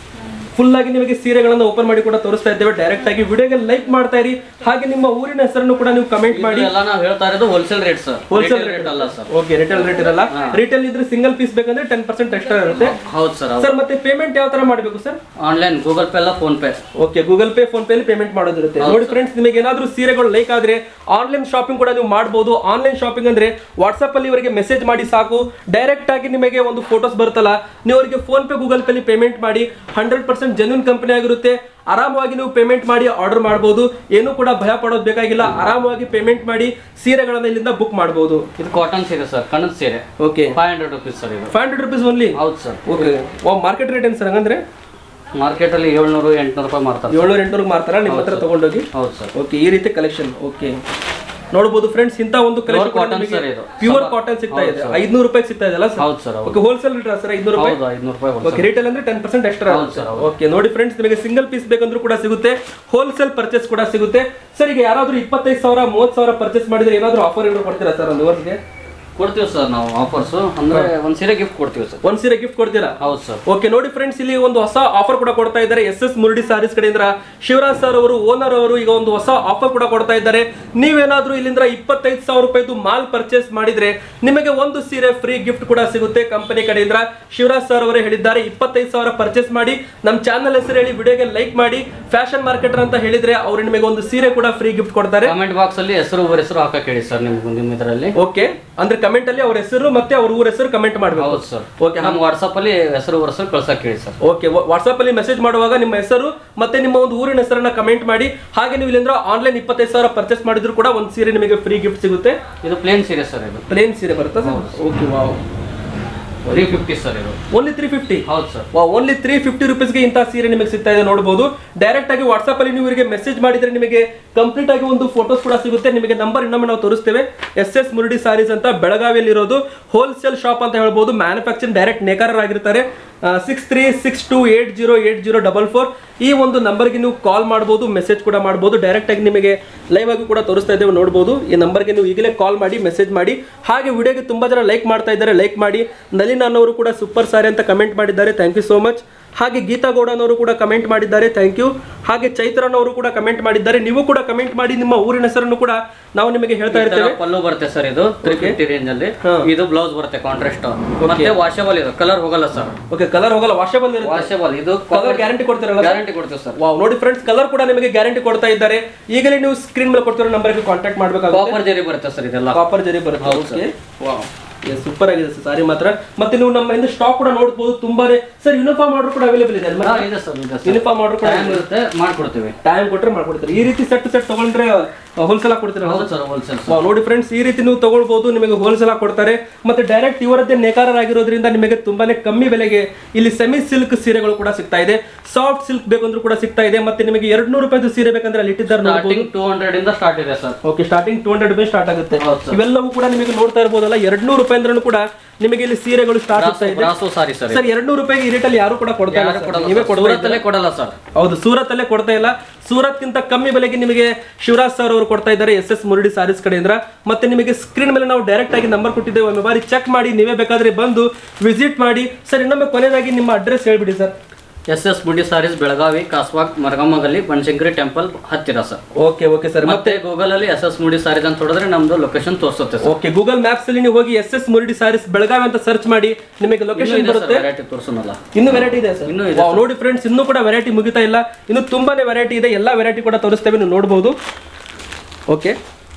ಫುಲ್ ಆಗಿ ನಿಮಗೆ ಸೀರೆಗಳನ್ನು ಓಪನ್ ಮಾಡಿ ಕೂಡ ತೋರಿಸ್ತಾ ಇದ್ದೇವೆ ಡೈರೆಕ್ಟ್ ಆಗಿ ವಿಡಿಯೋಗೆ ಲೈಕ್ ಮಾಡ್ತಾ ಇರಿ ಹಾಗೆ ನಿಮ್ಮ ಊರಿನ ಹೆಸರನ್ನು ಕೂಡ ನೀವು ಕಮೆಂಟ್ ಮಾಡಿ ಎಲ್ಲ ನಾವು ಹೇಳ್ತಾ ಇರೋದು wholesale rate sir wholesale rate ಅಲ್ಲ ಸರ್ ಓಕೆ ರಿಟೇಲ್ ರೇಟ್ ಇರಲ್ಲ ರಿಟೇಲ್ ಇದ್ರೆ ಸಿಂಗಲ್ ಪೀಸ್ ಬೇಕಂದ್ರೆ ಟೆನ್ ಪರ್ಸೆಂಟ್ ಎಕ್ಸ್ಟ್ರಾ ಇರುತ್ತೆ ಹೌದು ಸರ್ ಹೌದು ಸರ್ ಮತ್ತೆ ಪೇಮೆಂಟ್ ಯಾವ ತರ ಮಾಡಬೇಕು ಸರ್ ಆನ್ಲೈನ್ ಗೂಗಲ್ ಪೇ ಅಲ್ಲ PhonePe okay Google Pay PhonePe payment ಮಾಡೋದಿರುತ್ತೆ ನೋಡಿ ಫ್ರೆಂಡ್ಸ್ ನಿಮಗೆ ಏನಾದ್ರೂ ಸೀರೆಗಳು ಲೈಕ್ ಆದ್ರೆ ಆನ್ಲೈನ್ ಶಾಪಿಂಗ್ ಕೂಡ ನೀವು ಮಾಡಬಹುದು ಆನ್ಲೈನ್ ಶಾಪಿಂಗ್ ಅಂದ್ರೆ ವಾಟ್ಸ್ಆಪ್ ಅಲ್ಲಿ ಇವರಿಗೆ ಮೆಸೇಜ್ ಮಾಡಿ ಸಾಕು ಡೈರೆಕ್ಟ್ ಆಗಿ ನಿಮಗೆ ಒಂದು ಫೋಟೋಸ್ ಬರುತ್ತಲ್ಲ ನೀವು ಅವರಿಗೆ PhonePe Google Pay payment ಮಾಡಿ ಹಂಡ್ರೆಡ್ ಪರ್ಸೆಂಟ್ ಜೆನ್ಯೂನ್ ಕಂಪನಿ ಆಗಿರುತ್ತೆ ಆರಾಮವಾಗಿ ನೀವು ಪೇಮೆಂಟ್ ಮಾಡಿ ಆರ್ಡರ್ ಮಾಡಬಹುದು ಏನು ಕೂಡ ಭಯ ಪಡೋದು ಬೇಕಾಗಿಲ್ಲ ಆರಾಮವಾಗಿ ಪೇಮೆಂಟ್ ಮಾಡಿ ಸೀರೆಗಳನ್ನ ಇಲ್ಲಿಂದ ಬುಕ್ ಮಾಡಬಹುದು ಇದು ಕಾಟನ್ ಸೀರೆ ಸರ್ ಕಣದ ಸೀರೆ okay five hundred rupees sir ಇದು ಫೈವ್ ಹಂಡ್ರೆಡ್ ರುಪೀಸ್ ಓನ್ಲಿ ಹೌದು ಸರ್ ಓಕೆ ಮಾರ್ಕೆಟ್ ರೇಟ್ ಏನು ಸರ್ ಹಂಗಂದ್ರೆ ಮಾರ್ಕೆಟ್ ಅಲ್ಲಿ ಏಳ್ನೂರು ಎಂಟ್ನೂರು ರೂಪಾಯಿ ಮಾರ್ತಾರೆ ಏಳ್ನೂರ ಎಂಟುನೂರು ಮಾರ್ತಾರ ನಿಮ್ಮ ಹತ್ರ ತಗೊಂಡೋಗಿ ಹೌದು ಸರ್ ಓಕೆ ಈ ರೀತಿ ಕಲೆಕ್ಷನ್ ಓಕೆ ನೋಡಬಹುದು ಫ್ರೆಂಡ್ಸ್ ಇಂತ ಒಂದು Pure cotton sir ಇದು. ಪ್ಯೂರ್ ಕಾಟನ್ ಸಿಗ್ತಾ ಇದೆ ಐದ್ನೂರು ರೂಪಾಯಿ ಸಿಗ್ತಾ ಇದೆ ಅಲ್ಲ ಸರ್ ಹೌದು ಸರ್ ಹೌದು ಓಕೆ ಹೋಲ್ಸೇಲ್ ರೇಟ್ ಸರ್ ಐದ್ನೂರು ರೂಪಾಯಿ ಹೌದು ಐದ್ನೂರು ರೂಪಾಯಿ ಓಕೆ ರೇಟಲ್ ಅಂದ್ರೆ ಟೆನ್ ಪರ್ಸೆಂಟ್ ಎಕ್ಸ್ಟ್ರಾ ಹೌದು sir, ಹೌದು. ಓಕೆ ನೋಡಿ ಫ್ರೆಂಡ್ಸ್ ನಿಮಗೆ ಸಿಂಗಲ್ ಪೀಸ್ ಬೇಕಂದ್ರೂ ಕೂಡ ಸಿಗುತ್ತೆ ಹೋಲ್ಸೇಲ್ ಪರ್ಚೇಸ್ ಕೂಡ ಸಿಗುತ್ತೆ ಸರ್ ಈಗ ಯಾರಾದ್ರೂ ಇಪ್ಪತ್ತೈದು ಸಾವಿರ ಮೂವತ್ತು ಸಾವಿರ ಪರ್ಚೇಸ್ ಮಾಡಿದ್ರೆ ಏನಾದ್ರೂ ಆಫರ್ ಏನಾದ್ರು ಕೊಡ್ತೀರಾ ಸರ್ ಒಂದು ವರ್ಷಗೆ ಕೊಡ್ತೀವಿ ಸರ್ ನಾವು ಆಫರ್ಸ್ ಅಂದ್ರೆ ಒಂದ್ ಸೀರೆ ಗಿಫ್ಟ್ ಕೊಡ್ತೀವಿ ಸರ್ ಒಂದ್ ಸೀರೆ ಗಿಫ್ಟ್ ಕೊಡ್ತೀರಾ ಹೌದು ಸರ್ ಓಕೆ ನೋಡಿ ಫ್ರೆಂಡ್ಸ್ ಇಲ್ಲಿ ಒಂದು ಹೊಸ ಆಫರ್ ಕೂಡ ಕೊಡ್ತಾ ಇದ್ದಾರೆ ಎಸ್ ಎಸ್ ಮುರುಡಿ ಸಾರೀಸ್ ಕಡೆಯಿಂದ ಶಿವರಾಜ್ ಸರ್ ಅವರು ಓನರ್ ಅವರು ಈಗ ಒಂದು ಹೊಸ ಆಫರ್ ಕೂಡ ಕೊಡ್ತಾ ಇದ್ದಾರೆ ನೀವೇನಾದ್ರೂ ಇಲ್ಲಿಂದ ಇಪ್ಪತ್ತೈದು ಸಾವಿರ ರೂಪಾಯಿದು ಮಾಲ್ ಪರ್ಚೇಸ್ ಮಾಡಿದ್ರೆ ನಿಮಗೆ ಒಂದು ಸೀರೆ ಫ್ರೀ ಗಿಫ್ಟ್ ಕೂಡ ಸಿಗುತ್ತೆ ಕಂಪನಿ ಕಡೆಯಿಂದ ಶಿವರಾಜ್ ಸರ್ ಅವರೇ ಹೇಳಿದ್ದಾರೆ ಇಪ್ಪತ್ತೈದು ಸಾವಿರ ಪರ್ಚೇಸ್ ಮಾಡಿ ನಮ್ಮ ಚಾನಲ್ ಹೆಸರು ಹೇಳಿ ವಿಡಿಯೋಗೆ ಲೈಕ್ ಮಾಡಿ ಫ್ಯಾಷನ್ ಮಾರ್ಕೆಟರ್ ಅಂತ ಹೇಳಿದ್ರೆ ಅವರು ನಿಮಗೆ ಒಂದು ಸೀರೆ ಕೂಡ ಫ್ರೀ ಗಿಫ್ಟ್ ಕೊಡ್ತಾರೆ ಕಮೆಂಟ್ ಬಾಕ್ಸ್ ಅಲ್ಲಿ ಹೆಸರು ಊರ ಹೆಸರು ಹಾಕಕ್ ಹೇಳಿ ಸರ್ ನಿಮ್ಗೆ ನಿಮ್ಮ ಇದರಲ್ಲಿ ಓಕೆ ಅಂದ್ರೆ ಕಮೆಂಟ್ ಅಲ್ಲಿ ಅವ್ರ ಹೆಸರು ಮತ್ತೆ ಅವ್ರ ಊರ ಹೆಸರು ಕಮೆಂಟ್ ಮಾಡಬೇಕು ಹೌದು ಸರ್ ಓಕೆ ನಮ್ಮ ವಾಟ್ಸಪ್ ಅಲ್ಲಿ ಹೆಸರು ಊರ ಹೆಸರು ಕಳ್ಸಕ್ ಹೇಳಿ ಸರ್ ಓಕೆ ವಾಟ್ಸ್ಆಪ್ ಅಲ್ಲಿ ಮೆಸೇಜ್ ಮಾಡುವಾಗ ನಿಮ್ಮ ಹೆಸರು ಮತ್ತೆ ನಿಮ್ಮ ಒಂದು ಊರಿನ ಹೆಸರನ್ನ ಕಮೆಂಟ್ ಮಾಡಿ ಹಾಗೆ ನೀವು ಇಲ್ಲಿಂದ ಆನ್ಲೈನ್ ಇಪ್ಪತ್ತೈದು ಸಾವಿರ ಪರ್ಚೇಸ್ ಮಾಡಿದ್ರು ಕೂಡ ಒಂದು ಸೀರೆ ನಿಮಗೆ ಫ್ರೀ ಗಿಫ್ಟ್ ಸಿಗುತ್ತೆ ಇದು ಪ್ಲೇನ್ ಸೀರೆ ಸರ್ ಇದು ಪ್ಲೇನ್ ಸೀರೆ ಬರುತ್ತಾ sir okay wow three fifty sir ಇದು ಓನ್ಲಿ ತ್ರೀ ಫಿಫ್ಟಿ ಹೌದು ಸರ್ ಓನ್ಲಿ ತ್ರೀ ಫಿಫ್ಟಿ ರುಪೀಸ್ಗೆ ಇಂಥ ಸೀರೆ ನಿಮಗೆ ಸಿಗ್ತಾ ಇದೆ ನೋಡಬಹುದು ಡೈರೆಕ್ಟ್ ಆಗಿ ವಾಟ್ಸ್ಆಪ್ ಅಲ್ಲಿ ನೀವು ಇವರಿಗೆ ಮೆಸೇಜ್ ಮಾಡಿದ್ರೆ ನಿಮಗೆ ಕಂಪ್ಲೀಟ್ ಆಗಿ ಒಂದು ಫೋಟೋಸ್ ಕೂಡ ಸಿಗುತ್ತೆ ನಿಮಗೆ ನಂಬರ್ ಇನ್ನೊಮ್ಮೆ ನಾವು ತೋರಿಸ್ತೇವೆ ಎಸ್ ಎಸ್ ಮುರುಡಿ ಸಾರೀಸ್ ಅಂತ ಬೆಳಗಾವಿಯಲ್ಲಿ ಇರೋದು ಹೋಲ್ಸೇಲ್ ಶಾಪ್ ಅಂತ ಹೇಳ್ಬೋದು ಮ್ಯಾನುಫ್ಯಾಕ್ಚರಿಂಗ್ ಡೈರೆಕ್ಟ್ ನೇಕಾರರಾಗಿರ್ತಾರೆ six three six two eight zero eight zero double four ಈ ಒಂದು ನಂಬರ್ಗೆ ನೀವು ಕಾಲ್ ಮಾಡ್ಬೋದು ಮೆಸೇಜ್ ಕೂಡ ಮಾಡ್ಬೋದು ಡೈರೆಕ್ಟ್ ಆಗಿ ನಿಮಗೆ ಲೈವ್ ಆಗಿ ಕೂಡ ತೋರಿಸ್ತಾ ಇದ್ದೇವೆ ನೋಡ್ಬೋದು ಈ ನಂಬರ್ಗೆ ನೀವು ಈಗಲೇ ಕಾಲ್ ಮಾಡಿ ಮೆಸೇಜ್ ಮಾಡಿ ಹಾಗೆ ವಿಡಿಯೋಗೆ ತುಂಬಾ ಜನ ಲೈಕ್ ಮಾಡ್ತಾ ಇದ್ದಾರೆ ಲೈಕ್ ಮಾಡಿ ನಲಿನ್ ಅನ್ನೋರು ಕೂಡ ಸೂಪರ್ ಸಾರಿ ಅಂತ ಕಮೆಂಟ್ ಮಾಡಿದ್ದಾರೆ ಥ್ಯಾಂಕ್ ಯು ಸೋ ಮಚ್ ಹಾಗೆ ಗೀತಾ ಗೌಡನವರು ಕೂಡ ಕಮೆಂಟ್ ಮಾಡಿದ್ದಾರೆ ಥ್ಯಾಂಕ್ ಯು ಹಾಗೆ ಚೈತ್ರನವರು ಕೂಡ ಕಮೆಂಟ್ ಮಾಡಿದ್ದಾರೆ ನೀವು ಕೂಡ ಕಮೆಂಟ್ ಮಾಡಿ ನಿಮ್ಮ ಊರಿನ ಹೆಸರನ್ನು ಕೂಡ ನಾವು ನಿಮಗೆ ಹೇಳ್ತಾ ಈ ತರ ಇರ್ತೇವೆ ಪಲ್ಲು ಬರುತ್ತೆ ಸರ್ ಇದು ತ್ರೀ ಫಿಫ್ಟಿ ರೇಂಜ್ ಅಲ್ಲಿ ಹಾ. ಇದು ಬ್ಲೌಸ್ ಬರುತ್ತೆ ಕಾಂಟ್ರಾಸ್ಟ್ ಮತ್ತೆ ವಾಷಬಲ್ ಇದು ಕಲರ್ ಹೋಗಲ್ಲ ಸರ್ ಓಕೆ ಕಲರ್ ಹೋಗಲ್ಲ ವಾಷಬಲ್ ಇರುತ್ತೆ ವಾಷಬಲ್ ಇದು ಕಲರ್ ಗ್ಯಾರಂಟಿ ಕೊಡ್ತೀರಲ್ಲ ಗ್ಯಾರಂಟಿ ಕೊಡ್ತೀವಿ ಸರ್ ವಾವ್ ನೋಡಿ ಫ್ರೆಂಡ್ಸ್ ಕಲರ್ ಕೂಡ ನಿಮಗೆ ಗ್ಯಾರಂಟಿ ಕೊಡ್ತಾ ಇದ್ದಾರೆ ಈಗಲೇ ನೀವು ಸ್ಕ್ರೀನ್ ಮೇಲೆ ಕೊಡ್ತಿರೋ ನಂಬರ್ಗೆ ಕಾಂಟ್ಯಾಕ್ಟ್ ಮಾಡಬೇಕಾಗುತ್ತೆ ಕಾಪರ್ ಜರಿ ಬರುತ್ತೆ ಸರ್ ಇದೆಲ್ಲ ಕಾಪರ್ ಜರಿ ಬರುತ್ತೆ ಹೌದು ಓಕೆ ವಾವ್ ಸೂಪರ್ ಆಗಿದೆ ಸರ್ ಸಾರಿ ಮಾತ್ರ ಮತ್ತೆ ನೀವು ನಮ್ಮ ಇಂದ ಸ್ಟಾಕ್ ಕೂಡ ನೋಡ್ಬೋದು ತುಂಬಾನೇ ಸರ್ ಯೂನಿಫಾರ್ಮ್ ಆರ್ಡರ್ ಕೂಡ ಅವೈಲೇಬಲ್ ಇದೆ ಹಾ, ಇದೆ ಸರ್ ಇದೆ ಸರ್ ಯೂನಿಫಾರ್ಮ್ ಆರ್ಡರ್ ಕೂಡ ಟೈಮ್ ಇರುತ್ತೆ ಮಾಡ್ಕೊಡ್ತೀವಿ ಟೈಮ್ ಕೊಟ್ರೆ ಮಾಡ್ಕೊಡ್ತಾರೆ ಈ ರೀತಿ ಸೆಟ್ ಸೆಟ್ ತಗೊಂಡ್ರೆ ಹೋಲ್ಸೇಲ್ ಕೊಡ್ತೀರಾ ಹೌದು ಸರ್ ಹೋಲ್ಸೇಲ್ ವಾವ್, ನೋಡಿ ಫ್ರೆಂಡ್ಸ್ ಈ ರೀತಿ ನೀವು ತಗೊಳ್ಬಹುದು ನಿಮಗೆ ಹೋಲ್ಸೇಲ್ ಆಗಿ ಕೊಡ್ತಾರೆ ಮತ್ತೆ ಡೈರೆಕ್ಟ್ ಇವರದ್ದೇ ನೇಕಾರರಾಗಿರೋದ್ರಿಂದ ನಿಮಗೆ ತುಂಬಾನೇ ಕಮ್ಮಿ ಬೆಲೆಗೆ ಇಲ್ಲಿ ಸೆಮಿ ಸಿಲ್ಕ್ ಸೀರೆಗಳು ಕೂಡ ಸಿಗ್ತಾ ಇದೆ ಸಾಫ್ಟ್ ಸಿಲ್ಕ್ ಬೇಕಂದ್ರೂ ಕೂಡ ಸಿಗ್ತಾ ಇದೆ ಮತ್ತೆ ನಿಮಗೆ ಎರಡ್ ನೂರು ರೂಪಾಯಿದು ಸೀರೆ ಬೇಕಂದ್ರೆ ಅಲ್ಲಿ ಇಟ್ಟಿದ್ದಾರೆ ನೋಡ್ಬೋದು ಸ್ಟಾರ್ಟಿಂಗ್ ಟೂ ಹಂಡ್ರೆಡ್ ಇಂದ ಸ್ಟಾರ್ಟ್ ಇದೆ sir okay starting two hundred ರೂಪಾಯಿ ಸ್ಟಾರ್ಟ್ ಆಗುತ್ತೆ ಹೌದು sir. ಇವೆಲ್ಲವೂ ಕೂಡ ನಿಮಗೆ ನೋಡ್ತಾ ಇರ್ಬೋದಲ್ಲ ಎರಡ್ ನೂರು ರೂಪಾಯಿ ಅಂದ್ರೂ ಕೂಡ ನಿಮಗೆ ಇಲ್ಲಿ ಸೀರೆಗಳು ಸ್ಟಾರ್ಟ್ ಆಗ್ತಾ ಇದೆ ಬ್ರಾಸೋ ಸಾರಿ ಸರ್ ಸರ್ ಎರಡ್ ನೂರು ರೂಪಾಯಿಗೆ ಈ ರೇಟಲ್ಲಿ ಯಾರು ಕೂಡ ಕೊಡ್ತಾ ಇಲ್ಲ ಯಾರು sir. ಕೊಡಲ್ಲ ನೀವೇ sir. ಕೊಡ್ತಾ ಸೂರತ್ತಲ್ಲೇ ಕೊಡಲ್ಲ ಸರ್ ಹೌದು ಸೂರತ್ ಅಲ್ಲೇ ಕೊಡ್ತಾ ಇಲ್ಲ ಸೂರತ್ ಗಿಂತ ಕಮ್ಮಿ ಬೆಲೆಗೆ ನಿಮಗೆ ಶಿವರಾಜ್ ಸರ್ ಅವರು ಕೊಡ್ತಾ ಇದ್ದಾರೆ ಎಸ್ ಎಸ್ ಮುರುಡಿ ಸಾರೀಸ್ ಕಡೆಯಿಂದ ಮತ್ತೆ ನಿಮಗೆ ಸ್ಕ್ರೀನ್ ಮೇಲೆ ನಾವು ಡೈರೆಕ್ಟ್ ಆಗಿ ನಂಬರ್ ಕೊಟ್ಟಿದ್ದೇವೆ ಒಮ್ಮೆ ಬಾರಿ ಚೆಕ್ ಮಾಡಿ ನೀವೇ ಬೇಕಾದ್ರೆ ಬಂದು ವಿಸಿಟ್ ಮಾಡಿ ಸರ್ ಇನ್ನೊಮ್ಮೆ ಕೊನೆಯದಾಗಿ ನಿಮ್ಮ ಅಡ್ರೆಸ್ ಹೇಳ್ಬಿಡಿ sir S S Mudi sarees Belagavi ಕಾಸ್ವಾಗ್ ಮರಗಮ್ಮಗಲ್ಲಿ ಬನಶಂಕರಿ ಟೆಂಪಲ್ ಹತ್ತಿರ ಸರ್ ಓಕೆ ಓಕೆ ಸರ್ ಮತ್ತೆ ಗೂಗಲ್ ಅಲ್ಲಿ ಎಸ್ ಎಸ್ ಮುಡಿ ಸಾರೀಸ್ ಅಂತ ಹೊಡೆದ್ರೆ ನಮ್ದು ಲೊಕೇಶನ್ ತೋರಿಸುತ್ತೆ ಸರ್ ಓಕೆ ಗೂಗಲ್ ಮ್ಯಾಪ್ಸ್ ಅಲ್ಲಿ ನೀವು ಹೋಗಿ ಎಸ್ ಎಸ್ ಮುರುಡಿ ಸಾರೀಸ್ ಬೆಳಗಾವಿ ಅಂತ ಸರ್ಚ್ ಮಾಡಿ ನಿಮಗೆ ಲೊಕೇಶನ್ ಬರುತ್ತೆ ವೆರೈಟಿ ತೋರಿಸೋನಲ್ಲ ಇನ್ನು ವೆರೈಟಿ ಇದೆ ಸರ್ ಇನ್ನೂ ವಾವ್, ನೋಡಿ ಫ್ರೆಂಡ್ಸ್ ಇನ್ನೂ ಕೂಡ ವೆರೈಟಿ ಮುಗಿತಾ ಇಲ್ಲ ಇನ್ನು ತುಂಬಾನೇ ವೆರೈಟಿ ಇದೆ ಎಲ್ಲ ವೆರೈಟಿ ಕೂಡ ತೋರಿಸ್ತೇವೆ ನೀವು ನೋಡಬಹುದು ಓಕೆ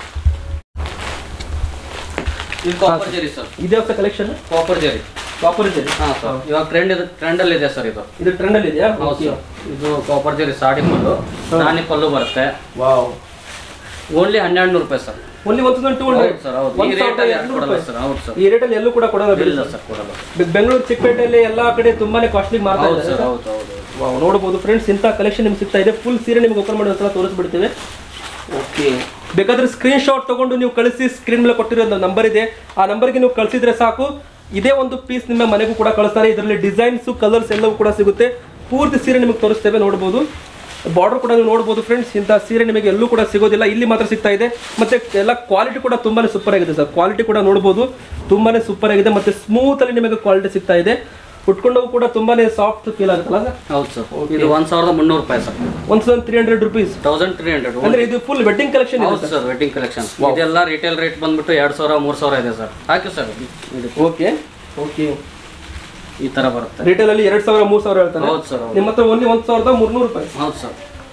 ಇದು ಕಾಪರ್ ಜರಿ ಸರ್ ಇದೇ ಕಲೆಕ್ಷನ್ ಕಾಪರ್ ಜರಿ ಕಾಪರ್ ಇದೆ ಹಾ ಸರ್ ಇವಾಗ ಟ್ರೆಂಡ್ ಇದೆ ಟ್ರೆಂಡ್ ಅಲ್ಲಿ ಇದೆ ಸರ್ ಇದು ಇದು ಟ್ರೆಂಡ್ ಅಲ್ಲಿ ಇದೆಯಾ ಹೌದು ಸರ್ ಇದು ಕಾಪರ್ ಜರಿ ಸಾಡಿ ಪಲ್ಲು ರಾಣಿ ಪಲ್ಲು ಬರುತ್ತೆ ವಾವ್ ಓನ್ಲಿ ಹನ್ನೆರಡು ನೂರು ರೂಪಾಯಿ sir only one thousand two ಹೌದು ಸರ್ ಹೌದು ಈ ರೇಟ್ ಅಲ್ಲಿ ಯಾರು ಕೊಡಲ್ಲ ಸರ್ ಹೌದು ಸರ್ ಈ ರೇಟಲ್ಲಿ ಎಲ್ಲೂ ಕೂಡ ಕೊಡೋಲ್ಲ ಬಿಡಿ ಇಲ್ಲ ಸರ್ ಕೊಡಲ್ಲ ಬೆ- ಬೆಂಗಳೂರು ಚಿಕ್ಕಪೇಟೆಯಲ್ಲಿ ಎಲ್ಲಾ ಕಡೆ ತುಂಬಾನೇ ಕಾಸ್ಟ್ಲಿ ಮಾರ್ತಾ ಹೌದು ಇದ್ದಾರೆ ಸರ್ ಹೌದು ಹೌದು ವಾವ್ ನೋಡಬಹುದು ಫ್ರೆಂಡ್ಸ್ ಇಂಥ ಕಲೆಕ್ಷನ್ ನಿಮ್ಗೆ ಸಿಗ್ತಾ ಇದೆ ಫುಲ್ ಸೀರೆ ನಿಮ್ಗೆ ಓಪನ್ ಮಾಡಿ ಒಂದ್ಸಲ ತೋರಿಸ್ಬಿಡ್ತೇವೆ ಓಕೆ ಬೇಕಾದ್ರೆ ಸ್ಕ್ರೀನ್ ಶಾಟ್ ತಗೊಂಡು ನೀವು ಕಳಿಸಿ ಸ್ಕ್ರೀನ್ ಮೇಲೆ ಕೊಟ್ಟಿರೋ ನಂಬರ್ ಇದೆ ಆ ನಂಬರ್ಗೆ ನೀವು ಕಳಿಸಿದ್ರೆ ಸಾಕು ಇದೇ ಒಂದು ಪೀಸ್ ನಿಮ್ಮ ಮನೆಗೂ ಕೂಡ ಕಳಿಸ್ತಾರೆ ಇದರಲ್ಲಿ ಡಿಸೈನ್ಸ್ ಕಲರ್ಸ್ ಎಲ್ಲವೂ ಕೂಡ ಸಿಗುತ್ತೆ ಪೂರ್ತಿ ಸೀರೆ ನಿಮಗೆ ತೋರಿಸ್ತೇವೆ ನೋಡ್ಬೋದು ಬಾರ್ಡರ್ ಕೂಡ ನೀವು ನೋಡ್ಬೋದು ಫ್ರೆಂಡ್ಸ್ ಇಂಥ ಸೀರೆ ನಿಮಗೆ ಎಲ್ಲೂ ಕೂಡ ಸಿಗೋದಿಲ್ಲ ಇಲ್ಲಿ ಮಾತ್ರ ಸಿಗ್ತಾ ಇದೆ ಮತ್ತೆ ಎಲ್ಲ ಕ್ವಾಲಿಟಿ ಕೂಡ ತುಂಬಾನೇ ಸೂಪರ್ ಆಗಿದೆ ಸರ್ ಕ್ವಾಲಿಟಿ ಕೂಡ ನೋಡ್ಬೋದು ತುಂಬಾನೇ ಸೂಪರ್ ಆಗಿದೆ ಮತ್ತೆ ಸ್ಮೂತ್ ಅಲ್ಲಿ ನಿಮಗೆ ಕ್ವಾಲಿಟಿ ಸಿಗ್ತಾ ಇದೆ ಉಟ್ಕೊಂಡವು ಕೂಡ ತುಂಬಾನೇ ಸಾಫ್ಟ್ ಫೀಲ್ ಆಗುತ್ತಲ್ಲ ಸರ್ ಹೌದು ಸರ್ ಇದು ಒಂದ್ ಸಾವಿರದ ಮುನ್ನೂರು ರೂಪಾಯಿ sir one thousand three hundred rupees thousand three hundred ಅಂದ್ರೆ ಇದು ಫುಲ್ ವೆಡ್ಡಿಂಗ್ ಕಲೆಕ್ಷನ್ ಇದೆ ಹೌದು ಸರ್ ವೆಡ್ಡಿಂಗ್ ಕಲೆಕ್ಷನ್ ಇದೆಲ್ಲ ರಿಟೇಲ್ ರೇಟ್ ಬಂದ್ಬಿಟ್ಟು ಎರಡು ಸಾವಿರ ಮೂರು ಸಾವಿರ ಇದೆ ಸರ್ ಹಾಕಿ ಸರ್ ಇದು ಓಕೆ ಓಕೆ ಈ ತರ ಬರುತ್ತೆ ರಿಟೇಲ್ ಅಲ್ಲಿ ಎರಡ್ ಸಾವಿರ ಮೂರ್ ಸಾವಿರ ಹೇಳ್ತಾರೆ ಹೌದು ಸರ್ ಹೌದು ನಿಮ್ಮ ಹತ್ರ ಓನ್ಲಿ ಒಂದ್ ಸಾವಿರದ ಮುನ್ನೂರು ರೂಪಾಯಿ ಹೌದು ಸರ್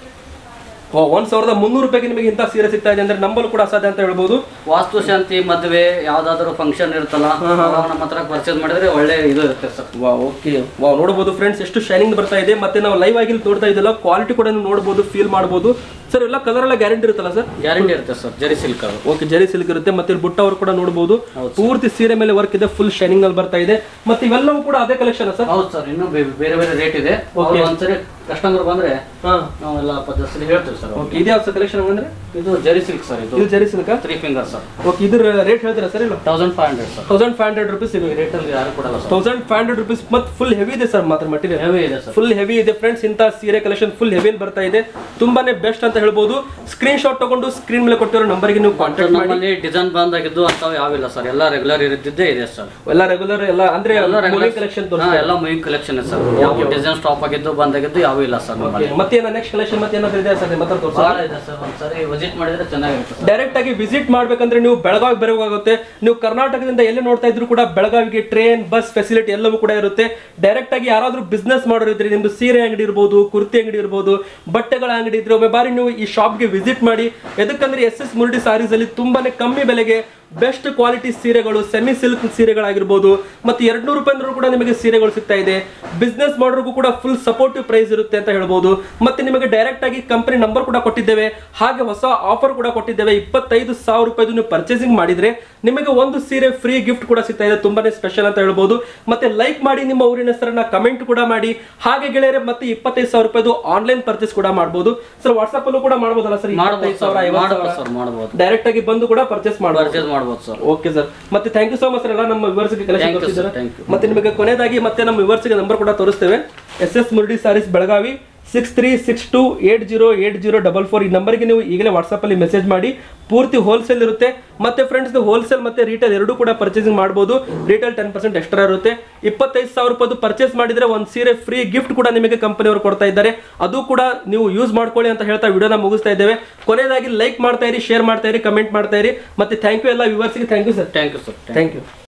ಓ ಒಂದ್ ಸಾವಿರದ ಮುನ್ನೂರು ರೂಪಾಯಿಗೆ ನಿಮಗೆ ಇಂಥ ಸೀರೆ ಸಿಗ್ತಾ ಇದೆ ಅಂದ್ರೆ ನಂಬಲ್ ಕೂಡ ಅಸಾಧ್ಯ ಅಂತ ಹೇಳ್ಬೋದು ವಾಸ್ತು ಶಾಂತಿ ಮದುವೆ ಯಾವ್ದಾದ್ರು ಫಂಕ್ಷನ್ ಇರುತ್ತಲ್ಲ ಅವಾಗ ನಮ್ಮ ಹತ್ರ ಪರ್ಚೇಸ್ ಮಾಡಿದ್ರೆ ಒಳ್ಳೆ ಇದು ಇರುತ್ತೆ ಸರ್ ವಾ ಓಕೆ ವಾ ನೋಡಬಹುದು ಫ್ರೆಂಡ್ಸ್ ಎಷ್ಟು ಶೈನಿಂಗ್ ಬರ್ತಾ ಇದೆ ಮತ್ತೆ ನಾವು ಲೈವ್ ಆಗಿ ಇಲ್ಲಿ ನೋಡ್ತಾ ಇದ್ದಲ್ಲ ಕ್ವಾಲಿಟಿ ಕೂಡ ನೀವು ನೋಡಬಹುದು ಫೀಲ್ ಮಾಡಬಹುದು ಸರ್ ಎಲ್ಲ ಕಲರ್ ಎಲ್ಲ ಗ್ಯಾರಂಟಿ ಇರುತ್ತಲ್ಲ ಸರ್ ಗ್ಯಾರಂಟಿ ಇರುತ್ತೆ ಸರ್ ಜರಿ ಸಿಲ್ಕ್ ಅದು ಓಕೆ ಜರಿ ಸಿಲ್ಕ್ ಇರುತ್ತೆ ಮತ್ತೆ ಇಲ್ಲಿ ಬುಟ್ಟ ಅವರು ಕೂಡ ನೋಡಬಹುದು ಪೂರ್ತಿ ಸೀರೆ ಮೇಲೆ ವರ್ಕ್ ಇದೆ ಫುಲ್ ಶೈನಿಂಗ್ ನಲ್ಲಿ ಬರ್ತಾ ಇದೆ ಮತ್ತೆ ಇವೆಲ್ಲವೂ ಕೂಡ ಅದೇ ಕಲೆಕ್ಷನ್ ಸರ್ ಹೌದು ಸರ್ ಇನ್ನೂ ಬೇ- ಬೇರೆ ಬೇರೆ ರೇಟ್ ಇದೆ ಅವ್ರು ಒಂದ್ಸರಿ ಕಸ್ಟಮರ್ ಬಂದ್ರೆ ಹಾ ನಾವೆಲ್ಲ ಪದ್ಧತಿ ಹೇಳ್ತೀವಿ ಸರ್ ಓಕೆ ಇದೇ ಯಾವ ಕಲೆಕ್ಷನ್ ಅಂದ್ರೆ ಇದು ಜರಿ ಸಿಲ್ಕ್ ಸರ್ ಇದು ಇದು zari silk three finger sir okay ಇದ್ರ ರೇಟ್ ಹೇಳ್ತೀರಾ ಸರ್ ಇಲ್ಲ thousand five hundred sir thousand five hundred rupees ಇದೆ ರೇಟ್ ಅಲ್ಲಿ ಯಾರು ಕೊಡಲ್ಲ sir thousand five hundred rupees ಮತ್ತೆ ಫುಲ್ ಹೆವಿ ಇದೆ ಸರ್ ಮಾತ್ರ ಮಟೀರಿಯಲ್ ಹೆವಿ ಇದೆ ಸರ್ ಫುಲ್ ಹೆವಿ ಇದೆ ಫ್ರೆಂಡ್ಸ್ ಇಂಥ ಸೀರೆ ಕಲೆಕ್ಷನ್ ಫುಲ್ ಹೆವಿ ಬರ್ತಾ ಇದೆ ತುಂಬಾನೇ ಬೆಸ್ಟ್ ಅಂತ ಹೇಳ್ಬೋದು ಸ್ಕ್ರೀನ್ ಶಾಟ್ ತಗೊಂಡು ಸ್ಕ್ರೀನ್ ಮೇಲೆ ಕೊಟ್ಟಿರೋ ನಂಬರ್ಗೆ ನೀವು ಕಾಂಟ್ಯಾಕ್ಟ್ ಮಾಡಿ ನಮ್ಮಲ್ಲಿ ಡಿಸೈನ್ ಬಂದಾಗಿದ್ದು ಅಂತಾವ್ ಯಾವಿಲ್ಲ ಸರ್ ಎಲ್ಲ ರೆಗ್ಯುಲರ್ ಇರಿದ್ದಿದ್ದೇ ಇದೆ ಸರ್ ಎಲ್ಲ ರೆಗ್ಯುಲರ್ ಎಲ್ಲ ಅಂದ್ರೆ ಎಲ್ಲ regular- ಕಲೆಕ್ಷನ್ ಹಾ, ಎಲ್ಲ ಮೈನ್ ಕಲೆಕ್ಷನ್ ಸರ್ ಯಾವ ಡಿಸೈನ್ ಸ್ಟಾಪ್ ಆಗಿದ್ದು ಬಂದಾಗಿದ್ದು ಯಾವ ಇಲ್ಲ ಸರ್ ನಮ್ಮಲ್ಲಿ ಮತ್ತೆ ನೆಕ್ಸ್ಟ್ ಕಲೆಕ್ಷನ್ ಮತ್ತೆ ಏನಾದ್ರು ಇದೆ ಸರ್ ಮತ್ತೆ ತೋರಿಸ ಬಹಳ ಇದೆ ಸರ್ ಒಂದ್ಸರಿ ವಿಸಿಟ್ ಮಾಡಿದ್ರೆ ಚೆನ್ನಾಗಿರುತ್ತೆ ಸರ್ ಡೈರೆಕ್ಟ್ ಆಗಿ ವಿಸಿಟ್ ಮಾಡ್ಬೇಕಂದ್ರೆ ನೀವು ಬೆಳಗಾವಿ ಬರಬೇಕಾಗುತ್ತೆ ನೀವು ಕರ್ನಾಟಕದಿಂದ ಎಲ್ಲಿ ನೋಡ್ತಾ ಇದ್ರು ಕೂಡ ಬೆಳಗಾವಿಗೆ ಟ್ರೈನ್ ಬಸ್ ಫೆಸಿಲಿಟಿ ಎಲ್ಲವೂ ಕೂಡ ಇರುತ್ತೆ ಡೈರೆಕ್ಟ್ ಆಗಿ ಯಾರಾದ್ರೂ ಬಿಸ್ನೆಸ್ ಮಾಡೋರು ಇದ್ರೆ ನಿಮ್ದು ಸೀರೆ ಅಂಗಡಿ ಇರ್ಬೋದು ಕುರ್ತಿ ಅಂಗಡಿ ಇರ್ಬೋದು ಬಟ್ಟೆಗಳ ಅಂಗಡಿ ಇದ್ರೆ ಒಮ್ಮೆ ಬಾರಿ ನೀವು ಈ ಶಾಪ್ಗೆ ವಿಸಿಟ್ ಮಾಡಿ ಎದಕ್ಕಂದ್ರೆ ಎಸ್ ಎಸ್ ಮುರುಡಿ ಸಾರೀಸ್ ಅಲ್ಲಿ ತುಂಬಾನೇ ಕಮ್ಮಿ ಬೆಲೆಗೆ ಬೆಸ್ಟ್ ಕ್ವಾಲಿಟಿ ಸೀರೆಗಳು ಸೆಮಿ ಸಿಲ್ಕ್ ಸೀರೆಗಳಾಗಿರ್ಬೋದು ಮತ್ತೆ ಎರಡ್ ನೂರು ರೂಪಾಯಿ ಅಂದ್ರೂ ಕೂಡ ನಿಮಗೆ ಸೀರೆಗಳು ಸಿಗ್ತಾ ಇದೆ ಬಿಸ್ನೆಸ್ ಮಾಡೋರ್ಗೂ ಕೂಡ ಫುಲ್ ಸಪೋರ್ಟಿವ್ ಪ್ರೈಸ್ ಇರುತ್ತೆ ಅಂತ ಹೇಳ್ಬೋದು ಮತ್ತೆ ನಿಮಗೆ ಡೈರೆಕ್ಟ್ ಆಗಿ ಕಂಪನಿ ನಂಬರ್ ಕೂಡ ಕೊಟ್ಟಿದ್ದೇವೆ ಹಾಗೆ ಹೊಸ ಆಫರ್ ಕೂಡ ಕೊಟ್ಟಿದ್ದೇವೆ ಇಪ್ಪತ್ತೈದು ಸಾವಿರ ರೂಪಾಯಿದು ನೀವು ಪರ್ಚೇಸಿಂಗ್ ಮಾಡಿದ್ರೆ ನಿಮಗೆ ಒಂದು ಸೀರೆ ಫ್ರೀ ಗಿಫ್ಟ್ ಕೂಡ ಸಿಗ್ತಾ ಇದೆ ತುಂಬಾನೇ ಸ್ಪೆಷಲ್ ಅಂತ ಹೇಳ್ಬೋದು ಮತ್ತೆ ಲೈಕ್ ಮಾಡಿ ನಿಮ್ಮ ಊರಿನ ಹೆಸರನ್ನ ಕಮೆಂಟ್ ಕೂಡ ಮಾಡಿ ಹಾಗೆ ಗೆಳೆಯರೆ ಮತ್ತೆ ಇಪ್ಪತ್ತೈದು ಸಾವಿರ ರೂಪಾಯಿದು ಆನ್ಲೈನ್ ಪರ್ಚೇಸ್ ಕೂಡ ಮಾಡಬಹುದು ಸರ್ ವಾಟ್ಸ್ಆಪ್ ಅಲ್ಲೂ ಕೂಡ ಮಾಡಬಹುದಲ್ಲ ಸರ್ ಮಾಡ್ಬೋದು ಇಪ್ಪತ್ತೈದು ಸಾವಿರ ಸರ್ ಐವತ್ತು ಮಾಡ್ಬೋದು ಸಾವಿರ ಸರ್ ಮಾಡ್ಬೋದು ಡೈರೆಕ್ಟ್ ಆಗಿ ಬಂದು ಕೂಡ ಪರ್ಚೇಸ್ ಮಾಡಬಹುದು ಪರ್ಚೇಸ್ ಮಾಡ್ಬೋದು ಸರ್ ಓಕೆ ಸರ್ ಮತ್ತೆ ಥ್ಯಾಂಕ್ ಯು ಸೋ ಮಚ್ ಎಲ್ಲ ನಮ್ಮ ವಿವರ್ಸ್ಗೆ ಕಲೆಕ್ಷನ್ Thank you, sir. ತೋರಿಸಿದ್ದಾರೆ Thank you. ಮತ್ತೆ ನಿಮಗೆ ಕೊನೆಯದಾಗಿ ಮತ್ತೆ ನಮ್ಮ ವಿವರ್ಸ್ಗೆ ನಂಬರ್ ಕೂಡ ತೋರಿಸ್ತೇವೆ S S Murudi sarees Belagavi six three six two eight zero eight zero double four ಈ ನಂಬರ್ಗೆ ನೀವು ಈಗಲೇ ವಾಟ್ಸಪ್ ಅಲ್ಲಿ ಮೆಸೇಜ್ ಮಾಡಿ ಪೂರ್ತಿ ಹೋಲ್ಸೇಲ್ ಇರುತ್ತೆ ಮತ್ತೆ ಫ್ರೆಂಡ್ಸ್ ಹೋಲ್ಸೇಲ್ ಮತ್ತೆ ರೀಟೇಲ್ ಎರಡೂ ಕೂಡ ಪರ್ಚೇಸಿಂಗ್ ಮಾಡಬಹುದು ರೀಟೇಲ್ ಟೆನ್ ಪರ್ಸೆಂಟ್ ಎಕ್ಸ್ಟ್ರಾ ಇರುತ್ತೆ ಇಪ್ಪತ್ತೈದು ಸಾವಿರ ರೂಪಾಯಿ ಪರ್ಚೇಸ್ ಮಾಡಿದ್ರೆ ಒಂದು ಸೀರೆ ಫ್ರೀ ಗಿಫ್ಟ್ ಕೂಡ ನಿಮಗೆ ಕಂಪನಿಯವರು ಕೊಡ್ತಾ ಇದ್ದಾರೆ ಅದು ಕೂಡ ನೀವು ಯೂಸ್ ಮಾಡ್ಕೊಳ್ಳಿ ಅಂತ ಹೇಳ್ತಾ ವಿಡಿಯೋನ ಮುಗಿಸ್ತಾ ಇದ್ದೇವೆ ಕೊನೆಯದಾಗಿ ಲೈಕ್ ಮಾಡ್ತಾ ಇರಿ ಶೇರ್ ಮಾಡ್ತಾ ಇರಿ ಕಮೆಂಟ್ ಮಾಡ್ತಾ ಇರಿ ಮತ್ತೆ ಥ್ಯಾಂಕ್ ಯು ಎಲ್ಲ ವಿವರ್ಸ್ಗೆ thank you sir thank you sir thank you